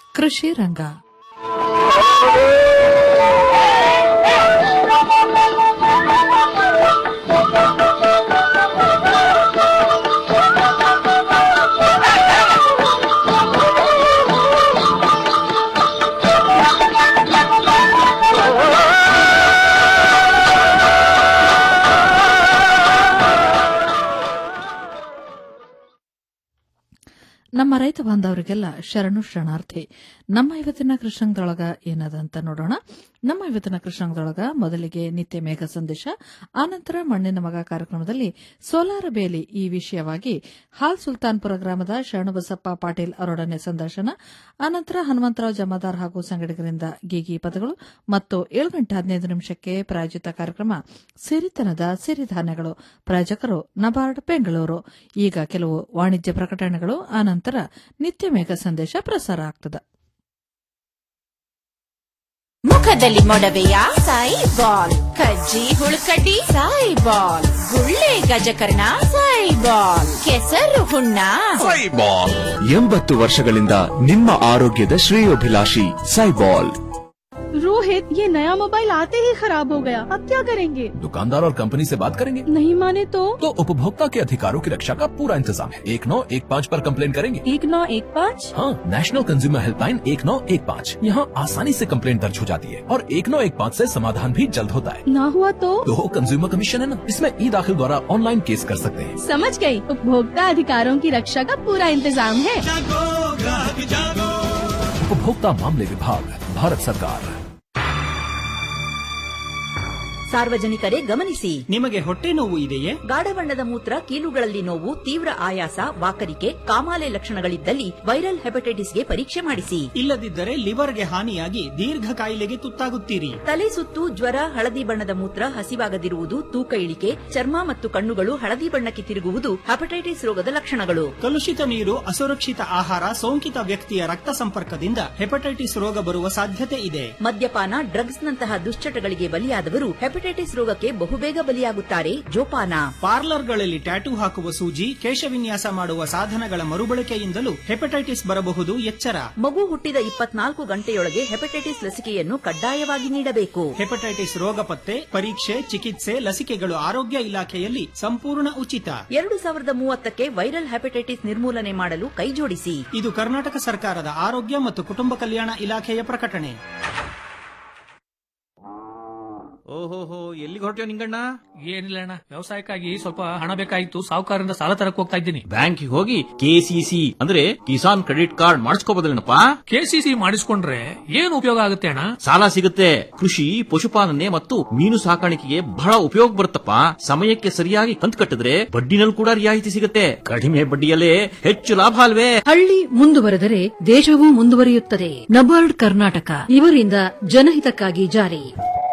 ಕೃಷಿ ರಂಗ ನಮ್ಮ ರೈತ ಬಾಂಧವರಿಗೆಲ್ಲ ಶರಣು ಶರಣಾರ್ಥಿ ನಮ್ಮ ಇವತ್ತಿನ ಕೃಷ್ಣದೊಳಗ ಏನದ ಅಂತ ನೋಡೋಣ ನಮ್ಮ ಇವತ್ತಿನ ಕೃಷ್ಣದೊಳಗ ಮೊದಲಿಗೆ ನಿತ್ಯ ಮೇಘ ಸಂದೇಶ ಆನಂತರ ಮಣ್ಣಿನ ಮಗ ಕಾರ್ಯಕ್ರಮದಲ್ಲಿ ಸೋಲಾರ ಬೇಲಿ ಈ ವಿಷಯವಾಗಿ ಹಾಲ್ ಸುಲ್ತಾನ್ಪುರ ಗ್ರಾಮದ ಶರಣಬಸಪ್ಪ ಪಾಟೀಲ್ ಅವರೊಡನೆ ಸಂದರ್ಶನ ಆನಂತರ ಹನುಮಂತರಾವ್ ಜಮಾದಾರ್ ಹಾಗೂ ಸಂಘಟಕರಿಂದ ಗೀಗಿ ಪದಗಳು ಮತ್ತು ಏಳು ಗಂಟೆ ಹದಿನೈದು ನಿಮಿಷಕ್ಕೆ ಪ್ರಾಯೋಜಿತ ಕಾರ್ಯಕ್ರಮ ಸಿರಿತನದ ಸಿರಿಧಾನ್ಯಗಳು ಪ್ರಾಯೋಜಕರು ನಬಾರ್ಡ್ ಬೆಂಗಳೂರು ಈಗ ಕೆಲವು ವಾಣಿಜ್ಯ ಪ್ರಕಟಣೆಗಳು ಆನಂತರ ನಿತ್ಯ ಮೇಘ ಸಂದೇಶ ಪ್ರಸಾರ ಆಗ್ತದೆ ಮುಖದಲ್ಲಿ ಮೊಡವೆಯ ಸಾಯಿ ಬಾಲ್ ಕಜ್ಜಿ ಹುಳುಕಡ್ಡಿ ಸಾಯಿ ಬಾಲ್ ಗುಳ್ಳೆ ಗಜಕರ್ಣ ಸಾಯಿ ಬಾಲ್ ಕೆಸರು ಹುಣ್ಣ ಸೈಬಾಲ್ ಎಂಬತ್ತು ವರ್ಷಗಳಿಂದ ನಿಮ್ಮ ಆರೋಗ್ಯದ ಶ್ರೇಯೋಭಿಲಾಷಿ ಸೈಬಾಲ್ रोहित ये नया मोबाइल आते ही खराब हो गया अब क्या करेंगे दुकानदार और कंपनी से बात करेंगे नहीं माने तो तो उपभोक्ता के अधिकारों की रक्षा का पूरा इंतजाम है एक नौ एक पाँच आरोप कम्प्लेन करेंगे एक नौ एक पाँच हाँ नेशनल कंज्यूमर हेल्पलाइन एक नौ एक पाँच यहाँ आसानी से कम्प्लेन दर्ज हो जाती है और एक नौ एक पाँच ऐसी समाधान भी जल्द होता है ना हुआ तो तो कंज्यूमर कमीशन है ना इसमें ई दाखिल द्वारा ऑनलाइन केस कर सकते हैं समझ गई उपभोक्ता अधिकारों की रक्षा का पूरा इंतजाम है उपभोक्ता मामले विभाग भारत सरकार ಸಾರ್ವಜನಿಕರೇ ಗಮನಿಸಿ ನಿಮಗೆ ಹೊಟ್ಟೆ ನೋವು ಇದೆಯೇ ಗಾಢ ಬಣ್ಣದ ಮೂತ್ರ ಕೀಲುಗಳಲ್ಲಿ ನೋವು ತೀವ್ರ ಆಯಾಸ ವಾಕರಿಕೆ ಕಾಮಾಲೆ ಲಕ್ಷಣಗಳಿದ್ದಲ್ಲಿ ವೈರಲ್ ಹೆಪಟೈಟಿಸ್ಗೆ ಪರೀಕ್ಷೆ ಮಾಡಿಸಿ ಇಲ್ಲದಿದ್ದರೆ ಲಿವರ್ಗೆ ಹಾನಿಯಾಗಿ ದೀರ್ಘ ಕಾಯಿಲೆಗೆ ತುತ್ತಾಗುತ್ತೀರಿ ತಲೆ ಸುತ್ತು ಜ್ವರ ಹಳದಿ ಬಣ್ಣದ ಮೂತ್ರ ಹಸಿವಾಗದಿರುವುದು ತೂಕ ಇಳಿಕೆ ಚರ್ಮ ಮತ್ತು ಕಣ್ಣುಗಳು ಹಳದಿ ಬಣ್ಣಕ್ಕೆ ತಿರುಗುವುದು ಹೆಪಟೈಟಿಸ್ ರೋಗದ ಲಕ್ಷಣಗಳು ಕಲುಷಿತ ನೀರು ಅಸುರಕ್ಷಿತ ಆಹಾರ ಸೋಂಕಿತ ವ್ಯಕ್ತಿಯ ರಕ್ತ ಸಂಪರ್ಕದಿಂದ ಹೆಪಟೈಟಿಸ್ ರೋಗ ಬರುವ ಸಾಧ್ಯತೆ ಇದೆ ಮದ್ಯಪಾನ ಡ್ರಗ್ಸ್ ನಂತಹ ದುಶ್ಚಟಗಳಿಗೆ ಬಲಿಯಾದವರು ಹೆಪಟೈಟಿಸ್ ರೋಗಕ್ಕೆ ಬಹುಬೇಗ ಬಲಿಯಾಗುತ್ತಾರೆ ಜೋಪಾನ ಪಾರ್ಲರ್ಗಳಲ್ಲಿ ಟ್ಯಾಟೂ ಹಾಕುವ ಸೂಜಿ ಕೇಶವಿನ್ಯಾಸ ಮಾಡುವ ಸಾಧನಗಳ ಮರುಬಳಕೆಯಿಂದಲೂ ಹೆಪಟೈಟಿಸ್ ಬರಬಹುದು ಎಚ್ಚರ ಮಗು ಹುಟ್ಟಿದ ಇಪ್ಪತ್ನಾಲ್ಕು ಗಂಟೆಯೊಳಗೆ ಹೆಪಟೈಟಿಸ್ ಲಸಿಕೆಯನ್ನು ಕಡ್ಡಾಯವಾಗಿ ನೀಡಬೇಕು ಹೆಪಟೈಟಿಸ್ ರೋಗ ಪತ್ತೆ ಪರೀಕ್ಷೆ ಚಿಕಿತ್ಸೆ ಲಸಿಕೆಗಳು ಆರೋಗ್ಯ ಇಲಾಖೆಯಲ್ಲಿ ಸಂಪೂರ್ಣ ಉಚಿತ ಎರಡು ಸಾವಿರದ ಮೂವತ್ತಕ್ಕೆ ವೈರಲ್ ಹೆಪಟೈಟಿಸ್ ನಿರ್ಮೂಲನೆ ಮಾಡಲು ಕೈಜೋಡಿಸಿ ಇದು ಕರ್ನಾಟಕ ಸರ್ಕಾರದ ಆರೋಗ್ಯ ಮತ್ತು ಕುಟುಂಬ ಕಲ್ಯಾಣ ಇಲಾಖೆಯ ಪ್ರಕಟಣೆ ಓಹೋಹೋ ಎಲ್ಲಿಗೆ ಹೊರಟ್ಯೋ ನಿಂಗಣ್ಣ ಏನಿಲ್ಲ ಅಣ್ಣ ವ್ಯವಸಾಯಕ್ಕಾಗಿ ಸ್ವಲ್ಪ ಹಣ ಬೇಕಾಗಿತ್ತು ಸಾಹುಕಾರರಿಂದ ಸಾಲ ತರಕ್ ಹೋಗ್ತಾ ಇದ್ದೀನಿ ಬ್ಯಾಂಕಿಗೆ ಹೋಗಿ ಕೆಸಿಸಿ ಅಂದ್ರೆ ಕಿಸಾನ್ ಕ್ರೆಡಿಟ್ ಕಾರ್ಡ್ ಮಾಡಿಸ್ಕೋಬೋದಲ್ಲೇನಪ್ಪ ಕೆಸಿಸಿ ಮಾಡಿಸ್ಕೊಂಡ್ರೆ ಏನ್ ಉಪಯೋಗ ಆಗುತ್ತೆ ಅಣ್ಣ ಸಾಲ ಸಿಗುತ್ತೆ ಕೃಷಿ ಪಶುಪಾಲನೆ ಮತ್ತು ಮೀನು ಸಾಕಾಣಿಕೆಗೆ ಬಹಳ ಉಪಯೋಗ ಬರುತ್ತಪ್ಪ ಸಮಯಕ್ಕೆ ಸರಿಯಾಗಿ ಕಂತು ಕಟ್ಟಿದ್ರೆ ಬಡ್ಡಿನಲ್ಲಿ ಕೂಡ ರಿಯಾಯಿತಿ ಸಿಗುತ್ತೆ ಕಡಿಮೆ ಬಡ್ಡಿಯಲ್ಲೇ ಹೆಚ್ಚು ಲಾಭ ಅಲ್ವೇ ಹಳ್ಳಿ ಮುಂದುವರೆದರೆ ದೇಶವೂ ಮುಂದುವರಿಯುತ್ತದೆ ನಬಾರ್ಡ್ ಕರ್ನಾಟಕ ಇವರಿಂದ ಜನಹಿತಕ್ಕಾಗಿ ಜಾರಿ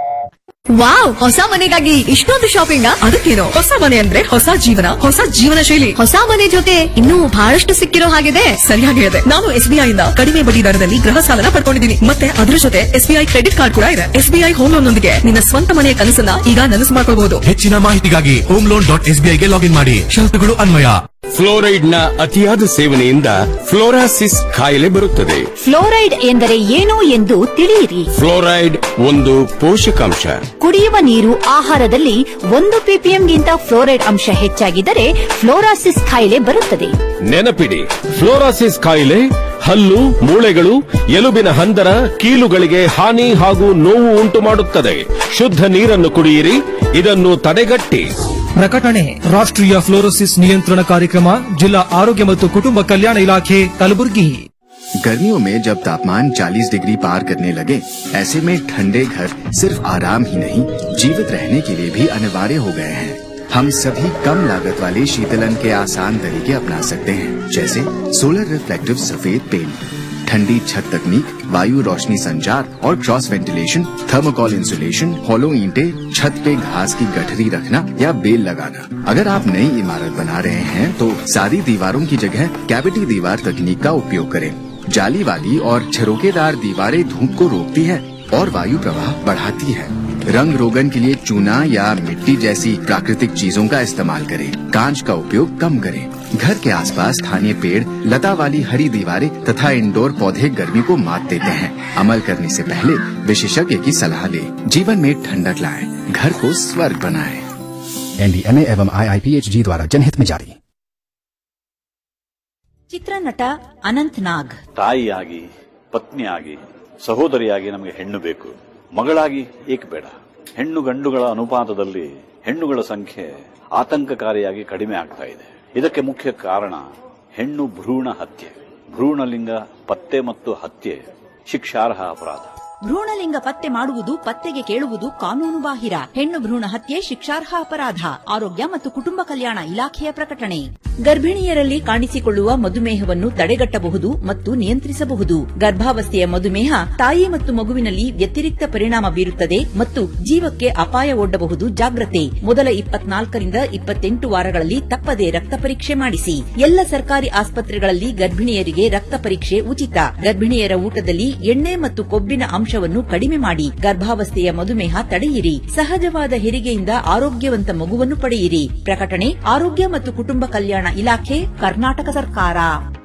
ವಾವ್ ಹೊಸ ಮನೆಗಾಗಿ ಇಷ್ಟೊಂದು ಶಾಪಿಂಗ್ ಅದಕ್ಕೇನು ಹೊಸ ಮನೆ ಅಂದ್ರೆ ಹೊಸ ಜೀವನ ಹೊಸ ಜೀವನ ಶೈಲಿ ಹೊಸ ಮನೆ ಜೊತೆ ಇನ್ನೂ ಬಹಳಷ್ಟು ಸಿಕ್ಕಿರೋ ಹಾಗಿದೆ ಸರಿಯಾಗಿ ಹೇಳಿದೆ ನಾನು ಎಸ್ಬಿಐ ಇಂದ ಕಡಿಮೆ ಬಡ್ಡಿ ದರದಲ್ಲಿ ಗೃಹ ಸಾಲನ ಪಡ್ಕೊಂಡಿದ್ದೀನಿ ಮತ್ತೆ ಅದರ ಜೊತೆ ಎಸ್ಬಿಐ ಕ್ರೆಡಿಟ್ ಕಾರ್ಡ್ ಕೂಡ ಇದೆ ಎಸ್ಬಿಐ ಹೋಮ್ ಲೋನ್ ನೊಂದಿಗೆ ನಿನ್ನ ಸ್ವಂತ ಮನೆಯ ಕನಸನ್ನ ಈಗ ನನಸು ಮಾಡ್ಕೊಳ್ಬಹುದು ಹೆಚ್ಚಿನ ಮಾಹಿತಿಗಾಗಿ ಹೋಮ್ ಲೋನ್ ಡಾಟ್ ಎಸ್ಬಿಐಗೆ ಲಾಗಿನ್ ಮಾಡಿ ಶರತ್ತುಗಳು ಅನ್ವಯ ಫ್ಲೋರೈಡ್ ನ ಅತಿಯಾದ ಸೇವನೆಯಿಂದ ಫ್ಲೋರಾಸಿಸ್ ಕಾಯಿಲೆ ಬರುತ್ತದೆ ಫ್ಲೋರೈಡ್ ಎಂದರೆ ಏನು ಎಂದು ತಿಳಿಯಿರಿ ಫ್ಲೋರೈಡ್ ಒಂದು ಪೋಷಕಾಂಶ ಕುಡಿಯುವ ನೀರು ಆಹಾರದಲ್ಲಿ ಒಂದು ಪಿಪಿಎಂಗಿಂತ ಫ್ಲೋರೈಡ್ ಅಂಶ ಹೆಚ್ಚಾಗಿದ್ದರೆ ಫ್ಲೋರಾಸಿಸ್ ಕಾಯಿಲೆ ಬರುತ್ತದೆ ನೆನಪಿಡಿ ಫ್ಲೋರಾಸಿಸ್ ಕಾಯಿಲೆ ಹಲ್ಲು ಮೂಳೆಗಳು ಎಲುಬಿನ ಹಂದರ ಕೀಲುಗಳಿಗೆ ಹಾನಿ ಹಾಗೂ ನೋವು ಉಂಟು ಮಾಡುತ್ತದೆ ಶುದ್ಧ ನೀರನ್ನು ಕುಡಿಯಿರಿ ಇದನ್ನು ತಡೆಗಟ್ಟಿ ಪ್ರಕಟಣೆ ರಾಷ್ಟ್ರೀಯ ಫ್ಲೋರೋಸಿಸ್ ನಿಯಂತ್ರಣ ಕಾರ್ಯಕ್ರಮ ಜಿಲ್ಲಾ ಆರೋಗ್ಯ ಮತ್ತು ಕುಟುಂಬ ಕಲ್ಯಾಣ ಇಲಾಖೆ ಕಲಬುರಗಿ गर्मियों में जब तापमान 40 डिग्री पार करने लगे ऐसे में ठंडे घर सिर्फ आराम ही नहीं जीवित रहने के लिए भी अनिवार्य हो गए हैं हम सभी कम लागत वाले शीतलन के आसान तरीके अपना सकते हैं जैसे सोलर रिफ्लेक्टिव सफेद पेंट ठंडी छत तकनीक वायु रोशनी संचार और cross ventilation thermocol insulation hollow ईंटे छत पे घास की गठरी रखना या बेल लगाना अगर आप नई इमारत बना रहे हैं तो सादी दीवारों की जगह कैविटी दीवार तकनीक का उपयोग करें जाली वाली और झरोकेदार दीवारें धूप को रोकती है और वायु प्रवाह बढ़ाती है रंग रोगन के लिए चूना या मिट्टी जैसी प्राकृतिक चीजों का इस्तेमाल करें कांच का उपयोग कम करें घर के आसपास स्थानीय पेड़ लता वाली हरी दीवारें तथा इंडोर पौधे गर्मी को मात देते हैं अमल करने से पहले विशेषज्ञ की सलाह ले जीवन में ठंडक लाए घर को स्वर्ग बनाए एनडीएमए एवं आईआईपीएचजी द्वारा जनहित में जारी ಚಿತ್ರನಟ ಅನಂತ್ ನಾಗ್ ತಾಯಿಯಾಗಿ ಪತ್ನಿಯಾಗಿ ಸಹೋದರಿಯಾಗಿ ನಮಗೆ ಹೆಣ್ಣು ಬೇಕು ಮಗಳಾಗಿ ಏಕೆ ಬೇಡ ಹೆಣ್ಣು ಗಂಡುಗಳ ಅನುಪಾತದಲ್ಲಿ ಹೆಣ್ಣುಗಳ ಸಂಖ್ಯೆ ಆತಂಕಕಾರಿಯಾಗಿ ಕಡಿಮೆ ಆಗ್ತಾ ಇದೆ ಇದಕ್ಕೆ ಮುಖ್ಯ ಕಾರಣ ಹೆಣ್ಣು ಭ್ರೂಣ ಹತ್ಯೆ ಭ್ರೂಣಲಿಂಗ ಪತ್ತೆ ಮತ್ತು ಹತ್ಯೆ ಶಿಕ್ಷಾರ್ಹ ಅಪರಾಧ ಭ್ರೂಣಲಿಂಗ ಪತ್ತೆ ಮಾಡುವುದು ಪತ್ತೆಗೆ ಕೇಳುವುದು ಕಾನೂನು ಬಾಹಿರ ಹೆಣ್ಣು ಭ್ರೂಣ ಹತ್ಯೆ ಶಿಕ್ಷಾರ್ಹ ಅಪರಾಧ ಆರೋಗ್ಯ ಮತ್ತು ಕುಟುಂಬ ಕಲ್ಯಾಣ ಇಲಾಖೆಯ ಪ್ರಕಟಣೆ ಗರ್ಭಿಣಿಯರಲ್ಲಿ ಕಾಣಿಸಿಕೊಳ್ಳುವ ಮಧುಮೇಹವನ್ನು ತಡೆಗಟ್ಟಬಹುದು ಮತ್ತು ನಿಯಂತ್ರಿಸಬಹುದು ಗರ್ಭಾವಸ್ಥೆಯ ಮಧುಮೇಹ ತಾಯಿ ಮತ್ತು ಮಗುವಿನಲ್ಲಿ ವ್ಯತಿರಿಕ್ತ ಪರಿಣಾಮ ಬೀರುತ್ತದೆ ಮತ್ತು ಜೀವಕ್ಕೆ ಅಪಾಯ ಒಡ್ಡಬಹುದು ಜಾಗ್ರತೆ ಮೊದಲ ಇಪ್ಪತ್ನಾಲ್ಕರಿಂದ ಇಪ್ಪತ್ತೆಂಟು ವಾರಗಳಲ್ಲಿ ತಪ್ಪದೆ ರಕ್ತ ಪರೀಕ್ಷೆ ಮಾಡಿಸಿ ಎಲ್ಲ ಸರ್ಕಾರಿ ಆಸ್ಪತ್ರೆಗಳಲ್ಲಿ ಗರ್ಭಿಣಿಯರಿಗೆ ರಕ್ತ ಪರೀಕ್ಷೆ ಉಚಿತ ಗರ್ಭಿಣಿಯರ ಊಟದಲ್ಲಿ ಎಣ್ಣೆ ಮತ್ತು ಕೊಬ್ಬಿನ ಅಂಶವನ್ನು ಕಡಿಮೆ ಮಾಡಿ ಗರ್ಭಾವಸ್ಥೆಯ ಮಧುಮೇಹ ತಡೆಯಿರಿ ಸಹಜವಾದ ಹೆರಿಗೆಯಿಂದ ಆರೋಗ್ಯವಂತ ಮಗುವನ್ನು ಪಡೆಯಿರಿ ಪ್ರಕಟಣೆ ಆರೋಗ್ಯ ಮತ್ತು ಕುಟುಂಬ ಕಲ್ಯಾಣ ಇಲಾಖೆ ಕರ್ನಾಟಕ ಸರ್ಕಾರ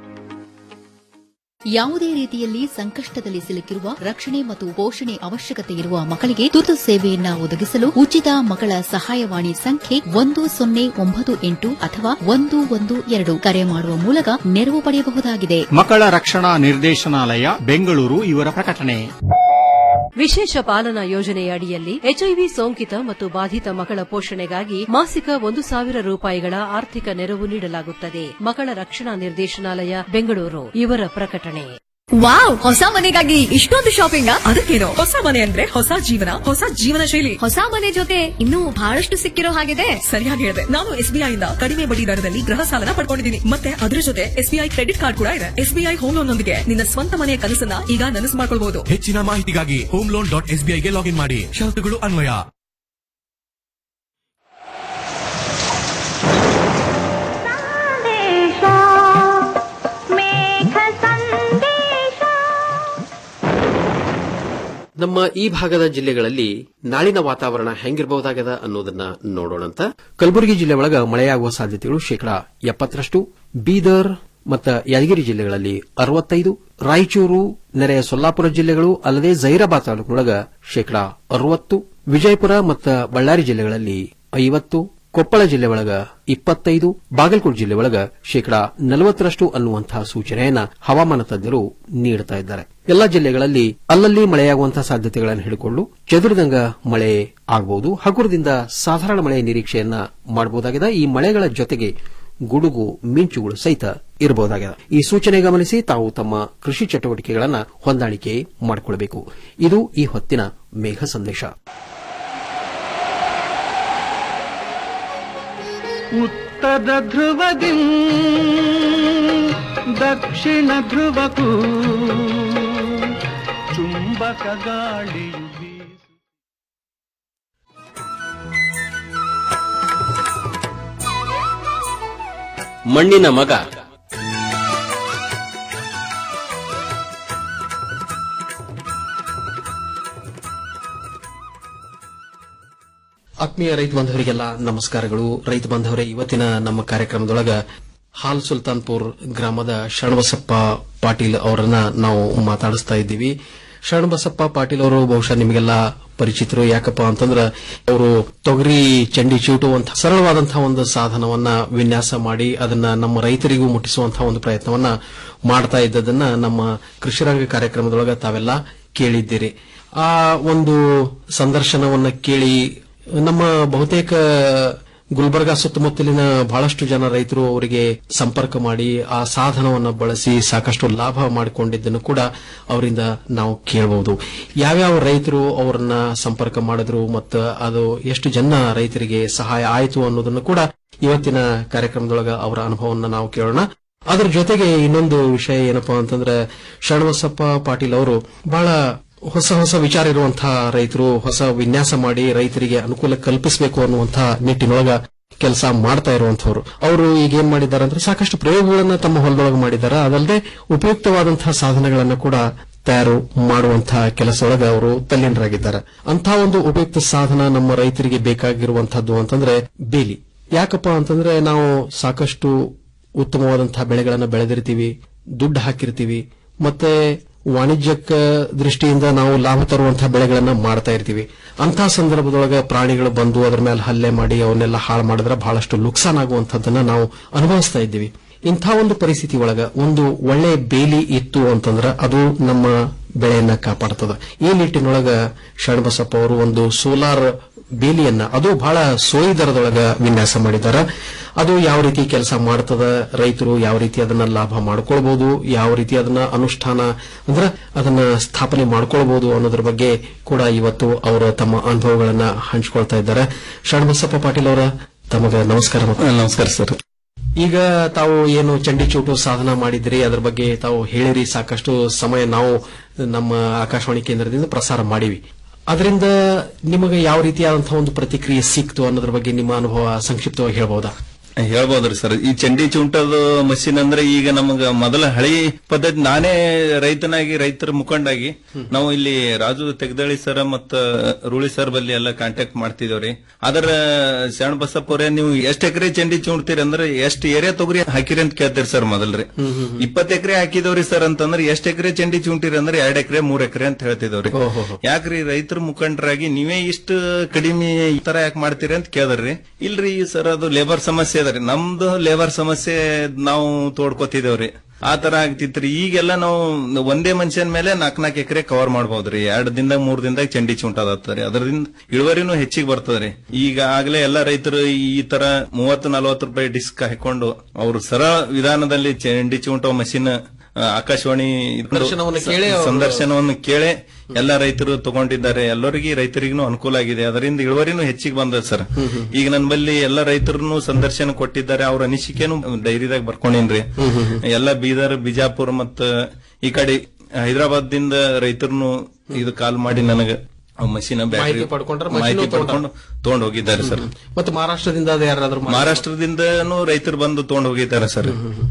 ಯಾವುದೇ ರೀತಿಯಲ್ಲಿ ಸಂಕಷ್ಟದಲ್ಲಿ ಸಿಲುಕಿರುವ ರಕ್ಷಣೆ ಮತ್ತು ಪೋಷಣೆ ಅವಶ್ಯಕತೆ ಇರುವ ಮಕ್ಕಳಿಗೆ ತುರ್ತು ಸೇವೆಯನ್ನ ಒದಗಿಸಲು ಉಚಿತ ಮಕ್ಕಳ ಸಹಾಯವಾಣಿ ಸಂಖ್ಯೆ ಒಂದು ಸೊನ್ನೆ ಒಂಬತ್ತು ಎಂಟು ಅಥವಾ ಒಂದು ಒಂದು ಎರಡು ಕರೆ ಮಾಡುವ ಮೂಲಕ ನೆರವು ಪಡೆಯಬಹುದಾಗಿದೆ ಮಕ್ಕಳ ರಕ್ಷಣಾ ನಿರ್ದೇಶನಾಲಯ ಬೆಂಗಳೂರು ಇವರ ಪ್ರಕಟಣೆ ವಿಶೇಷ ಪಾಲನಾ ಯೋಜನೆಯ ಅಡಿಯಲ್ಲಿ ಎಚ್ಐವಿ ಸೋಂಕಿತ ಮತ್ತು ಬಾಧಿತ ಮಕ್ಕಳ ಪೋಷಣೆಗಾಗಿ ಮಾಸಿಕ ಒಂದು ಸಾವಿರ ರೂಪಾಯಿಗಳ ಆರ್ಥಿಕ ನೆರವು ನೀಡಲಾಗುತ್ತದೆ ಮಕ್ಕಳ ರಕ್ಷಣಾ ನಿರ್ದೇಶನಾಲಯ ಬೆಂಗಳೂರು ಇವರ ಪ್ರಕಟಣೆ ವಾವ್ ಹೊಸ ಮನೆಗಾಗಿ ಇಷ್ಟೊಂದು ಶಾಪಿಂಗ್ ಅದಕ್ಕೇನು ಹೊಸ ಮನೆ ಅಂದ್ರೆ ಹೊಸ ಜೀವನ ಹೊಸ ಜೀವನ ಶೈಲಿ ಹೊಸ ಮನೆ ಜೊತೆ ಇನ್ನೂ ಬಹಳಷ್ಟು ಸಿಕ್ಕಿರೋ ಹಾಗಿದೆ ಸರಿಯಾಗಿ ಹೇಳಿದೆ ನಾನು ಎಸ್ಬಿಐ ಇಂದ ಕಡಿಮೆ ಬಡ್ಡಿ ದರದಲ್ಲಿ ಗೃಹ ಸಾಲನ ಪಡ್ಕೊಂಡಿದ್ದೀನಿ ಮತ್ತೆ ಅದರ ಜೊತೆ ಎಸ್ಬಿಐ ಕ್ರೆಡಿಟ್ ಕಾರ್ಡ್ ಕೂಡ ಇದೆ ಎಸ್ಬಿಐ ಹೋಮ್ ಲೋನ್ ನೊಂದಿಗೆ ನಿನ್ನ ಸ್ವಂತ ಮನೆಯ ಕನಸನ್ನ ಈಗ ನನಸು ಮಾಡ್ಕೊಳ್ಬಹುದು ಹೆಚ್ಚಿನ ಮಾಹಿತಿಗಾಗಿ ಹೋಮ್ ಲೋನ್ ಡಾಟ್ ಎಸ್ಬಿಐಗೆ ಲಾಗಿನ್ ಮಾಡಿ ಷರತ್ತುಗಳು ಅನ್ವಯ ನಮ್ಮ ಈ ಭಾಗದ ಜಿಲ್ಲೆಗಳಲ್ಲಿ ನಾಳಿನ ವಾತಾವರಣ ಹೆಂಗಿರಬಹುದಾಗದ ಅನ್ನೋದನ್ನ ನೋಡೋಣಂತ ಕಲಬುರಗಿ ಜಿಲ್ಲೆ ಒಳಗ ಮಳೆಯಾಗುವ ಸಾಧ್ಯತೆಗಳು ಶೇಕಡಾ ಎಪ್ಪತ್ತರಷ್ಟು ಬೀದರ್ ಮತ್ತು ಯಾದಗಿರಿ ಜಿಲ್ಲೆಗಳಲ್ಲಿ ಅರವತ್ತೈದು ರಾಯಚೂರು ನೆರೆಯ ಸೊಲ್ಲಾಪುರ ಜಿಲ್ಲೆಗಳು ಅಲ್ಲದೆ ಜೈರಾಬಾದ್ ತಾಲೂಕಿನೊಳಗ ಶೇಕಡಾ ಅರವತ್ತು ವಿಜಯಪುರ ಮತ್ತು ಬಳ್ಳಾರಿ ಜಿಲ್ಲೆಗಳಲ್ಲಿ ಐವತ್ತು ಕೊಪ್ಪಳ ಜಿಲ್ಲೆ ಒಳಗ ಇಪ್ಪತ್ತೈದು ಬಾಗಲಕೋಟೆ ಜಿಲ್ಲೆ ಒಳಗ ಶೇಕಡಾ ನಲವತ್ತರಷ್ಟು ಅನ್ನುವಂತಹ ಸೂಚನೆಯನ್ನ ಹವಾಮಾನ ತಜ್ಞರು ನೀಡುತ್ತಾ ಇದ್ದಾರೆ ಎಲ್ಲಾ ಜಿಲ್ಲೆಗಳಲ್ಲಿ ಅಲ್ಲಲ್ಲಿ ಮಳೆಯಾಗುವಂತಹ ಸಾಧ್ಯತೆಗಳನ್ನು ಹಿಡಿಕೊಂಡು ಚದುರಿದಂಗ ಮಳೆ ಆಗಬಹುದು ಹಗುರದಿಂದ ಸಾಧಾರಣ ಮಳೆಯ ನಿರೀಕ್ಷೆಯನ್ನ ಮಾಡಬಹುದಾಗಿದೆ ಈ ಮಳೆಗಳ ಜೊತೆಗೆ ಗುಡುಗು ಮಿಂಚುಗಳು ಸಹಿತ ಇರಬಹುದಾಗಿದೆ ಈ ಸೂಚನೆ ಗಮನಿಸಿ ತಾವು ತಮ್ಮ ಕೃಷಿ ಚಟುವಟಿಕೆಗಳನ್ನು ಹೊಂದಾಣಿಕೆ ಮಾಡಿಕೊಳ್ಳಬೇಕು ಇದು ಈ ಹೊತ್ತಿನ ಮೇಘ ಸಂದೇಶ ಉತ್ತರ ಧ್ರುವದಿ ದಕ್ಷಿಣ ಧ್ರುವಕ್ಕೂ ಚುಂಬಕ ಗಾಳಿಯು ಬೀಸು ಮಣ್ಣಿನ ಮಗ ಆತ್ಮೀಯ ರೈತ ಬಾಂಧವರಿಗೆಲ್ಲ ನಮಸ್ಕಾರಗಳು ರೈತ ಬಾಂಧವರೇ ಇವತ್ತಿನ ನಮ್ಮ ಕಾರ್ಯಕ್ರಮದೊಳಗ ಹಾಲ್ ಸುಲ್ತಾನ್ಪುರ್ ಗ್ರಾಮದ ಶರಣಬಸಪ್ಪ ಪಾಟೀಲ್ ಅವರನ್ನ ನಾವು ಮಾತಾಡಿಸ್ತಾ ಇದ್ದೀವಿ ಶರಣಬಸಪ್ಪ ಪಾಟೀಲ್ ಅವರು ಬಹುಶಃ ನಿಮಗೆಲ್ಲ ಪರಿಚಿತರು ಯಾಕಪ್ಪ ಅಂತಂದ್ರ ಅವರು ತೊಗರಿ ಚಂಡಿ ಚೀಟುವಂತಹ ಸರಳವಾದಂತಹ ಒಂದು ಸಾಧನವನ್ನ ವಿನ್ಯಾಸ ಮಾಡಿ ಅದನ್ನ ನಮ್ಮ ರೈತರಿಗೂ ಮುಟ್ಟಿಸುವಂತಹ ಒಂದು ಪ್ರಯತ್ನವನ್ನ ಮಾಡ್ತಾ ಇದ್ದದನ್ನ ನಮ್ಮ ಕೃಷಿರಂಗ ಕಾರ್ಯಕ್ರಮದೊಳಗ ತಾವೆಲ್ಲ ಕೇಳಿದ್ದೀರಿ ಆ ಒಂದು ಸಂದರ್ಶನವನ್ನ ಕೇಳಿ ನಮ್ಮ ಬಹುತೇಕ ಗುಲ್ಬರ್ಗಾ ಸುತ್ತಮುತ್ತಲಿನ ಬಹಳಷ್ಟು ಜನ ರೈತರು ಅವರಿಗೆ ಸಂಪರ್ಕ ಮಾಡಿ ಆ ಸಾಧನವನ್ನು ಬಳಸಿ ಸಾಕಷ್ಟು ಲಾಭ ಮಾಡಿಕೊಂಡಿದ್ದನ್ನು ಕೂಡ ಅವರಿಂದ ನಾವು ಕೇಳಬಹುದು ಯಾವ್ಯಾವ ರೈತರು ಅವರನ್ನ ಸಂಪರ್ಕ ಮಾಡಿದ್ರು ಮತ್ತು ಅದು ಎಷ್ಟು ಜನ ರೈತರಿಗೆ ಸಹಾಯ ಆಯಿತು ಅನ್ನೋದನ್ನು ಕೂಡ ಇವತ್ತಿನ ಕಾರ್ಯಕ್ರಮದೊಳಗ ಅವರ ಅನುಭವವನ್ನು ನಾವು ಕೇಳೋಣ ಅದರ ಜೊತೆಗೆ ಇನ್ನೊಂದು ವಿಷಯ ಏನಪ್ಪಾ ಅಂತಂದ್ರೆ ಶರಣಬಸಪ್ಪ ಪಾಟೀಲ್ ಅವರು ಬಹಳ ಹೊಸ ಹೊಸ ವಿಚಾರ ಇರುವಂತಹ ರೈತರು ಹೊಸ ವಿನ್ಯಾಸ ಮಾಡಿ ರೈತರಿಗೆ ಅನುಕೂಲ ಕಲ್ಪಿಸಬೇಕು ಅನ್ನುವಂತಹ ನಿಟ್ಟಿನೊಳಗ ಕೆಲಸ ಮಾಡ್ತಾ ಇರುವಂತವ್ರು ಅವರು ಈಗ ಏನ್ ಮಾಡಿದ್ದಾರೆ ಅಂದ್ರೆ ಸಾಕಷ್ಟು ಪ್ರಯೋಗಗಳನ್ನ ತಮ್ಮ ಹೊಲದೊಳಗೆ ಮಾಡಿದ್ದಾರೆ ಅದಲ್ಲದೆ ಉಪಯುಕ್ತವಾದಂತಹ ಸಾಧನಗಳನ್ನ ಕೂಡ ತಯಾರು ಮಾಡುವಂತಹ ಕೆಲಸದೊಳಗೆ ಅವರು ತಲ್ಲೀನರಾಗಿದ್ದಾರೆ ಅಂತಹ ಒಂದು ಉಪಯುಕ್ತ ಸಾಧನ ನಮ್ಮ ರೈತರಿಗೆ ಬೇಕಾಗಿರುವಂತಹದ್ದು ಅಂತಂದ್ರೆ ಬೇಲಿ ಯಾಕಪ್ಪ ಅಂತಂದ್ರೆ ನಾವು ಸಾಕಷ್ಟು ಉತ್ತಮವಾದಂತಹ ಬೆಳೆಗಳನ್ನು ಬೆಳೆದಿರ್ತೀವಿ ದುಡ್ಡು ಹಾಕಿರ್ತೀವಿ ಮತ್ತೆ ವಾಣಿಜ್ಯಕ ದೃಷ್ಟಿಯಿಂದ ನಾವು ಲಾಭ ತರುವಂತಹ ಬೆಳೆಗಳನ್ನ ಮಾಡ್ತಾ ಇರ್ತೀವಿ ಅಂತಹ ಸಂದರ್ಭದೊಳಗೆ ಪ್ರಾಣಿಗಳು ಬಂದು ಅದರ ಮೇಲೆ ಹಲ್ಲೆ ಮಾಡಿ ಅವನ್ನೆಲ್ಲ ಹಾಳು ಮಾಡಿದ್ರೆ ಬಹಳಷ್ಟು ನುಕ್ಸಾನ್ ಆಗುವಂತದ್ದನ್ನ ನಾವು ಅನುಭವಿಸ್ತಾ ಇದ್ದೀವಿ ಇಂಥ ಒಂದು ಪರಿಸ್ಥಿತಿ ಒಳಗ ಒಂದು ಒಳ್ಳೆ ಬೇಲಿ ಇತ್ತು ಅಂತಂದ್ರೆ ಅದು ನಮ್ಮ ಬೆಳೆಯನ್ನ ಕಾಪಾಡ್ತದ ಈ ನಿಟ್ಟಿನೊಳಗ ಶರಣಬಸಪ್ಪ ಅವರು ಒಂದು ಸೋಲಾರ್ ಬೇಲಿಯನ್ನ ಅದು ಬಹಳ ಸೋಯಿ ದರದೊಳಗ ವಿನ್ಯಾಸ ಮಾಡಿದ್ದಾರೆ ಅದು ಯಾವ ರೀತಿ ಕೆಲಸ ಮಾಡ್ತದ ರೈತರು ಯಾವ ರೀತಿ ಅದನ್ನ ಲಾಭ ಮಾಡ್ಕೊಳ್ಬಹುದು ಯಾವ ರೀತಿ ಅದನ್ನ ಅನುಷ್ಠಾನ ಅಂದ್ರೆ ಅದನ್ನ ಸ್ಥಾಪನೆ ಮಾಡ್ಕೊಳ್ಬಹುದು ಅನ್ನೋದ್ರ ಬಗ್ಗೆ ಕೂಡ ಇವತ್ತು ಅವರು ತಮ್ಮ ಅನುಭವಗಳನ್ನ ಹಂಚಿಕೊಳ್ತಾ ಇದ್ದಾರೆ ಶರಣಬಸಪ್ಪ ಪಾಟೀಲ್ ಅವರ ತಮಗೆ ನಮಸ್ಕಾರ ನಮಸ್ಕಾರ ಸರ್ ಈಗ ತಾವು ಏನು ಚಂಡಿ ಚೂಟು ಸಾಧನ ಮಾಡಿದ್ರಿ ಅದ್ರ ಬಗ್ಗೆ ತಾವು ಹೇಳಿರಿ ಸಾಕಷ್ಟು ಸಮಯ ನಾವು ನಮ್ಮ ಆಕಾಶವಾಣಿ ಕೇಂದ್ರದಿಂದ ಪ್ರಸಾರ ಮಾಡಿವಿ ಅದರಿಂದ ನಿಮಗೆ ಯಾವ ರೀತಿಯಾದಂತಹ ಒಂದು ಪ್ರತಿಕ್ರಿಯೆ ಸಿಕ್ತು ಅನ್ನೋದ್ರ ಬಗ್ಗೆ ನಿಮ್ಮ ಅನುಭವ ಸಂಕ್ಷಿಪ್ತವಾಗಿ ಹೇಳ್ಬಹುದಾ ಹೇಳ್ಬೋದ್ರಿ ಸರ್ ಈ ಚಂಡಿ ಚುಂಟದ ಮಷಿನ್ ಅಂದ್ರೆ ಈಗ ನಮಗ ಮೊದಲ ಹಳಿ ಪದ್ಧತಿ ನಾನೇ ರೈತನಾಗಿ ರೈತರ ಮುಖಂಡಾಗಿ ನಾವು ಇಲ್ಲಿ ರಾಜು ತೆಗ್ದಳಿ ಸರ್ ಮತ್ತ ರೂಳಿ ಸರ್ ಬಲ್ಲಿ ಎಲ್ಲ ಕಾಂಟ್ಯಾಕ್ಟ್ ಮಾಡ್ತಿದೇವ್ರಿ ಅದರ ಶರಣ ಬಸಪ್ಪ ಅವ್ರೆ ನೀವು ಎಷ್ಟ್ ಎಕರೆ ಚಂಡಿ ಚುಂಡ್ತೀರಿ ಅಂದ್ರೆ ಎಷ್ಟ್ ಏರಿಯಾ ತೊಗರಿ ಹಾಕಿರಿ ಅಂತ ಕೇಳ್ತೀರಿ ಸರ್ ಮೊದಲ್ರಿ ಇಪ್ಪತ್ ಎಕರೆ ಹಾಕಿದವ್ರಿ ಸರ್ ಅಂತಂದ್ರೆ ಎಷ್ಟ್ ಎಕರೆ ಚಂಡಿ ಚುಂಟಿರಿ ಅಂದ್ರೆ ಎರಡ್ ಎಕರೆ ಮೂರ್ ಎಕರೆ ಅಂತ ಹೇಳ್ತಿದವ್ರಿ ಯಾಕ್ರಿ ರೈತರ ಮುಖಂಡರಾಗಿ ನೀವೇ ಇಷ್ಟು ಕಡಿಮೆ ಈ ತರ ಯಾಕೆ ಮಾಡ್ತೀರಿ ಅಂತ ಕೇಳಿದ್ರಿ ಇಲ್ರಿ ಸರ್ ಅದು ಲೇಬರ್ ಸಮಸ್ಯೆ ಅದರಿ ನಮ್ದು ಲೇಬರ್ ಸಮಸ್ಯೆ ನಾವು ತೋಡ್ಕೋತಿದೇವ್ರಿ ಆ ತರ ಆಗ್ತಿತ್ರಿ ಈಗೆಲ್ಲ ನಾವು ಒಂದೇ ಮನುಷ್ಯನ ಮೇಲೆ ನಾಲ್ಕ್ ನಾಲ್ಕು ಎಕರೆ ಕವರ್ ಮಾಡಬಹುದ್ರಿ ಎರಡ್ ದಿನದಾಗ ಮೂರ್ ದಿನದಾಗ ಚಂಡಿ ಚುಂಟದತ್ತರಿ ಅದರಿಂದ ಇಳುವರಿನೂ ಹೆಚ್ಚಿಗೆ ಬರ್ತದ್ರಿ ಈಗ ಆಗ್ಲೇ ಎಲ್ಲಾ ರೈತರು ಈ ತರ ಮೂವತ್ತು ನಲವತ್ತು ರೂಪಾಯಿ ಡಿಸ್ಕ್ ಹಾಕೊಂಡು ಅವರು ಸರಳ ವಿಧಾನದಲ್ಲಿ ಚಂಡಿ ಚುಂಟೋ ಮಷಿನ್ ಆಕಾಶವಾಣಿ ಇದ್ಕೊಂಡು ಸಂದರ್ಶನವನ್ನು ಕೇಳಿ ಅವ್ರು- ಸಂದರ್ಶನವನ್ನು ಕೇಳಿ ಎಲ್ಲ ರೈತರು ತಗೊಂಡಿದ್ದಾರೆ ಎಲ್ಲರಿಗೆ ರೈತರಿಗೂ ಅನುಕೂಲ ಆಗಿದೆ ಅದರಿಂದ ಇಳುವರಿನೂ ಹೆಚ್ಚಿಗೆ ಬಂದದ ಸರ್ ಈಗ ನನ್ನ ಬಲ್ಲಿ ಎಲ್ಲ ರೈತರನ್ನು ಸಂದರ್ಶನ ಕೊಟ್ಟಿದ್ದಾರೆ ಅವ್ರ ಅನಿಸಿಕೆನು ಡೈರಿದಾಗ ಬರ್ಕೊಂಡೇನ್ರಿ ಎಲ್ಲ ಬೀದರ್ ಬಿಜಾಪುರ ಮತ್ತ ಈ ಕಡೆ ಹೈದರಾಬಾದ್ ದಿಂದ ರೈತರನ್ನು ಇದು ಕಾಲ್ ಮಾಡಿ ನನಗ ಮಷಿನ್ ಮಾಹಿತಿ ಪಡ್ಕೊಂಡ್ರೆ machine ಮಾಹಿತಿ ತಗೊಂಡ್ರ? ಪಡ್ಕೊಂಡು ತಗೊಂಡ್ ಹೋಗಿದ್ದಾರೆ ಸರ್ ಮತ್ತೆ ಮಹಾರಾಷ್ಟ್ರದಿಂದ ಅದು ಯಾರಾದ್ರೂ ಮಾಡಿ- ಮಹಾರಾಷ್ಟ್ರದಿಂದನೂ ರೈತರು ಬಂದು ತಗೊಂಡ್ ಹೋಗಿದ್ದಾರೆ ಸರ್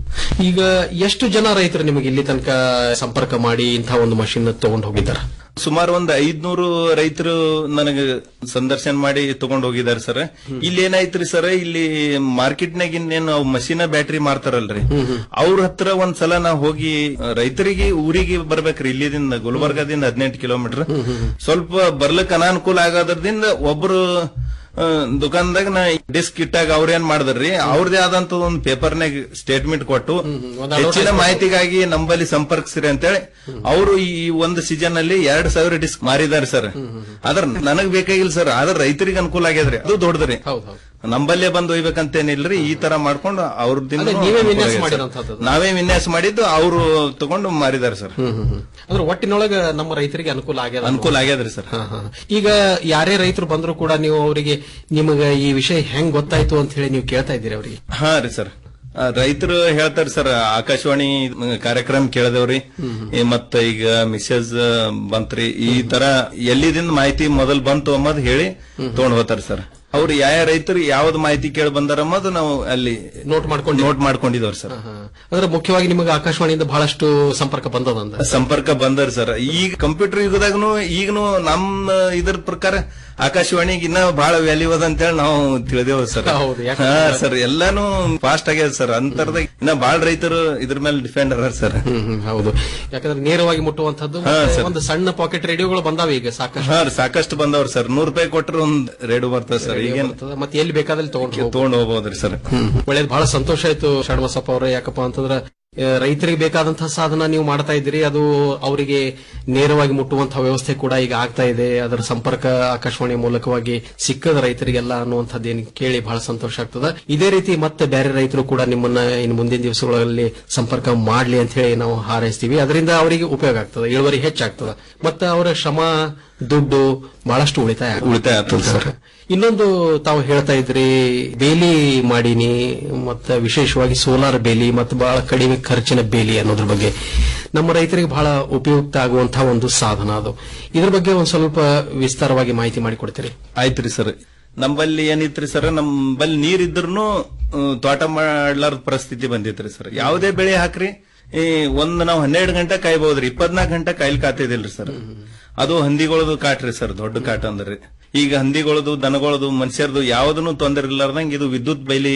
ಈಗ ಎಷ್ಟು ಜನ ರೈತರು ನಿಮಗೆ ಇಲ್ಲಿ ತನಕ ಸಂಪರ್ಕ ಮಾಡಿ ಇಂತಹ ಒಂದು ಮಷಿನ್ ತಗೊಂಡು ಹೋಗಿದ್ದಾರೆ ಸುಮಾರು ಒಂದು ಐದ್ನೂರು ರೈತರು ನನಗೆ ಸಂದರ್ಶನ ಮಾಡಿ ತಗೊಂಡ್ ಹೋಗಿದ್ದಾರೆ ಸರ್ ಇಲ್ಲಿ ಏನಾಯ್ತ್ರಿ ಸರ್ ಇಲ್ಲಿ ಮಾರ್ಕೆಟ್ನಾಗ ಇನ್ನೇನು ಮಷೀನ ಬ್ಯಾಟ್ರಿ ಮಾರ್ತಾರಲ್ರಿ ಅವ್ರ ಹತ್ರ ಒಂದ್ ಸಲ ನಾ ಹೋಗಿ ರೈತರಿಗೆ ಊರಿಗೆ ಬರ್ಬೇಕ್ರಿ ಇಲ್ಲಿದಿಂದ ಗುಲ್ಬರ್ಗಾದಿಂದ ಹದಿನೆಂಟು ಕಿಲೋಮೀಟರ್ ಸ್ವಲ್ಪ ಬರ್ಲಿಕ್ಕೆ ಅನಾನುಕೂಲ ಆಗೋದ್ರದಿಂದ ಒಬ್ರು ಆ, ದುಕಾನ್ದಾಗ ನಾ ಡಿಸ್ಕ್ ಇಟ್ಟಾಗ ಅವ್ರೇನ್ ಮಾಡಿದ್ರಿ ಅವ್ರದೇ ಆದಂತ ಒಂದು ಪೇಪರ್ನಾಗ ಸ್ಟೇಟ್ಮೆಂಟ್ ಕೊಟ್ಟು ಹೆಚ್ಚಿನ ಮಾಹಿತಿಗಾಗಿ ನಂಬಲ್ಲಿ ಸಂಪರ್ಕಿಸಿರಿ ಅಂತೇಳಿ ಅವರು ಈ ಒಂದು ಸೀಸನ್ ಅಲ್ಲಿ ಎರಡ್ ಸಾವಿರ ಡಿಸ್ಕ್ ಮಾರಿದ್ದಾರೆ ಸರ್ ಅದ್ರ ನನಗ್ ಬೇಕಾಗಿಲ್ಲ ಸರ್ ಆದ್ರ ರೈತರಿಗೆ ಅನುಕೂಲ ಆಗ್ಯದ್ರಿ ಅದು ದೊಡ್ಡದ್ರಿ ನಂಬಲ್ಲೇ ಬಂದು ಒಯ್ಬೇಕಂತೇನಿಲ್ರಿ ಈ ತರ ಮಾಡ್ಕೊಂಡು ಅವ್ರದಿಂದ ಅದೇ ನೀವೇ ವಿನ್ಯಾಸ ಮಾಡಿರೋಂಥದ್ದು. ನಾವೇ ವಿನ್ಯಾಸ ಮಾಡಿದ್ದು ಅವರು ತಗೊಂಡು ಮಾರಿದ್ದಾರೆ ಸರ್ ಅಂದ್ರೆ ಒಟ್ಟಿನೊಳಗ ನಮ್ಮ ರೈತರಿಗೆ ಅನುಕೂಲ ಆಗ್ಯದ ಅನುಕೂಲ ಆಗ್ಯದ್ರಿ ಸರ್ ಈಗ ಯಾರೇ ರೈತರು ಬಂದ್ರು ಕೂಡ ನೀವು ಅವರಿಗೆ ನಿಮಗೆ ಈ ವಿಷಯ ಹೆಂಗ್ ಗೊತ್ತಾಯ್ತು ಅಂತ ಹೇಳಿ ನೀವು ಕೇಳ್ತಾ ಇದ್ದೀರಿ ಅವರಿಗೆ ಹಾ ರೀ ಸರ್ ರೈತರು ಹೇಳ್ತಾರೆ ಸರ್ ಆಕಾಶವಾಣಿ ಕಾರ್ಯಕ್ರಮ ಕೇಳದವ್ರಿ ಈ ಮತ್ತ ಈಗ ಮೆಸೇಜ್ ಬಂತ್ರಿ ಈ ತರ ಎಲ್ಲಿದಿಂದ ಮಾಹಿತಿ ಮೊದಲ್ ಬಂತು ಅನ್ನೋದು ಹೇಳಿ ತಗೊಂಡ್ ಹೋಗ್ತಾರೆ ಸರ್ ಅವ್ರು ಯಾವ ರೈತರು ಯಾವ್ದು ಮಾಹಿತಿ ಕೇಳಿ ಬಂದಾರ ಅನ್ನೋದು ನಾವು ಅಲ್ಲಿ ನೋಟ್ ಮಾಡ್ಕೊಂಡು ನೋಟ್ ಮಾಡ್ಕೊಂಡಿದವ್ರಿ ಸರ್ ಅಂದ್ರೆ ಮುಖ್ಯವಾಗಿ ನಿಮಗೆ ಆಕಾಶವಾಣಿಯಿಂದ ಬಹಳಷ್ಟು ಸಂಪರ್ಕ ಬಂದದಂದ ಸಂಪರ್ಕ ಬಂದರ್ ಸರ್ ಈಗ ಕಂಪ್ಯೂಟರ್ ಯುಗದಾಗನು ಈಗನು ನಮ್ಮ ಇದ್ರ ಪ್ರಕಾರ ಆಕಾಶವಾಣಿಗೆ ಇನ್ನ ಬಹಳ ವ್ಯಾಲ್ಯೂ ಅದ ಅಂತೇಳಿ ನಾವು ತಿಳಿದೇವ್ ಸರ್ ಹೌದು, ಯಾಕಂದ್ರೆ- ಹಾ ಸರ್ ಎಲ್ಲಾನು ಫಾಸ್ಟ್ ಆಗ್ಯದ ಸರ್ ಅಂತರದಾಗ ಇನ್ನ ಬಹಳ ರೈತರು ಇದ್ರ ಮೇಲೆ ಡಿಪೆಂಡ್ ಅದಾರ ಸರ್ ಹೌದು ಯಾಕಂದ್ರೆ ನೇರವಾಗಿ ಮುಟ್ಟುವಂತದ್ದು ಹಾ, ಮತ್ತೆ ಸರ್. ಒಂದು ಸಣ್ಣ ಪಾಕೆಟ್ ರೇಡಿಯೋಗಳು ಬಂದಾವೆ ಈಗ ಸಾಕಷ್ಟು ಹಾ ರೀ, ಸಾಕಷ್ಟು ಬಂದವ್ರ ಸರ್ ನೂರ್ ರೂಪಾಯಿ ಕೊಟ್ರೆ ಒಂದ್ ರೇಡಿಯೋ ಬರ್ತದೆ ಸರ್ ರೇಡಿಯೋ ಈಗೇನ್ ಬರ್ತದೆ. ಮತ್ತೆ ಎಲ್ಲಿ ಬೇಕಾದಲ್ಲಿ ತಗೊಂಡು ತಗೊಂಡ್ ಹೋಗ್ಬೋದ್ರಿ ಸರ್ ಒಳ್ಳೇದು ಬಹಳ ಸಂತೋಷ ಆಯ್ತು ಶರಣಬಸಪ್ಪ ಅವರೇ ಯಾಕಪ್ಪ ಅಂತಂದ್ರೆ ಆ, ರೈತರಿಗೆ ಬೇಕಾದಂತಹ ಸಾಧನ ನೀವು ಮಾಡ್ತಾ ಇದ್ದೀರಿ ಅದು ಅವರಿಗೆ ನೇರವಾಗಿ ಮುಟ್ಟುವಂತಹ ವ್ಯವಸ್ಥೆ ಕೂಡ ಈಗ ಆಗ್ತಾ ಇದೆ ಅದರ ಸಂಪರ್ಕ ಆಕಾಶವಾಣಿ ಮೂಲಕವಾಗಿ ಸಿಕ್ಕದ ರೈತರಿಗೆಲ್ಲ ಅನ್ನುವಂಥದ್ದೇನು ಕೇಳಿ ಬಹಳ ಸಂತೋಷ ಆಗ್ತದ ಇದೇ ರೀತಿ ಮತ್ತೆ ಬೇರೆ ರೈತರು ಕೂಡ ನಿಮ್ಮನ್ನ ಇನ್ನು ಮುಂದಿನ ದಿವಸಗಳಲ್ಲಿ ಸಂಪರ್ಕ ಮಾಡ್ಲಿ ಅಂತ ಹೇಳಿ ನಾವು ಹಾರೈಸ್ತೀವಿ ಅದರಿಂದ ಅವರಿಗೆ ಉಪಯೋಗ ಆಗ್ತದೆ ಇಳುವರಿ ಹೆಚ್ಚಾಗ್ತದ ಮತ್ತೆ ಅವರ ಶ್ರಮ ದುಡ್ಡು ಬಹಳಷ್ಟು ಉಳಿತಾಯ ಆಗ್ತದೆ. ಉಳಿತಾಯ ಆಗ್ತದೆ ಸರ್ ಇನ್ನೊಂದು ತಾವು ಹೇಳ್ತಾ ಇದ್ರಿ ಬೇಲಿ ಮಾಡೀನಿ ಮತ್ತೆ ವಿಶೇಷವಾಗಿ ಸೋಲಾರ್ ಬೇಲಿ ಮತ್ತು ಬಹಳ ಕಡಿಮೆ ಖರ್ಚಿನ ಬೇಲಿ ಅನ್ನೋದ್ರ ಬಗ್ಗೆ ನಮ್ಮ ರೈತರಿಗೆ ಬಹಳ ಉಪಯುಕ್ತ ಆಗುವಂತಹ ಒಂದು ಸಾಧನ ಅದು ಇದ್ರ ಬಗ್ಗೆ ಒಂದ್ ಸ್ವಲ್ಪ ವಿಸ್ತಾರವಾಗಿ ಮಾಹಿತಿ ಮಾಡಿಕೊಡ್ತೀರಿ ಆಯ್ತ್ರಿ ಸರ್ ನಮ್ಮಲ್ಲಿ ಏನಿತ್ರಿ ಸರ್ ನಮ್ಮಲ್ಲಿ ನೀರ್ ಇದ್ರೂ ತೋಟ ಮಾಡ್ಲಾರ್ದ ಪರಿಸ್ಥಿತಿ ಬಂದಿತ್ರಿ ಸರ್ ಯಾವುದೇ ಬೆಳೆ ಹಾಕ್ರಿ ಈ ಒಂದ್ ನಾವು ಹನ್ನೆರಡು ಗಂಟೆ ಕಾಯ್ಬಹುದ್ರಿ ಇಪ್ಪತ್ನಾಲ್ಕು ಗಂಟೆ ಕಾಯ್ಲಿ ಕಾತಿದಿಲ್ರಿ ಸರ್ ಅದು ಹಂದಿಗಳದು ಕಾಟ್ರಿ ಸರ್ ದೊಡ್ಡ ಕಾಟ ಅಂದ್ರಿ ಈಗ ಹಂದಿಗಳದು ದನಗಳದು ಮನುಷ್ಯರದು ಯಾವ್ದನ್ನು ತೊಂದರೆ ಇರ್ಲಾರ್ದಂಗ ಇದು ವಿದ್ಯುತ್ ಬೈಲಿ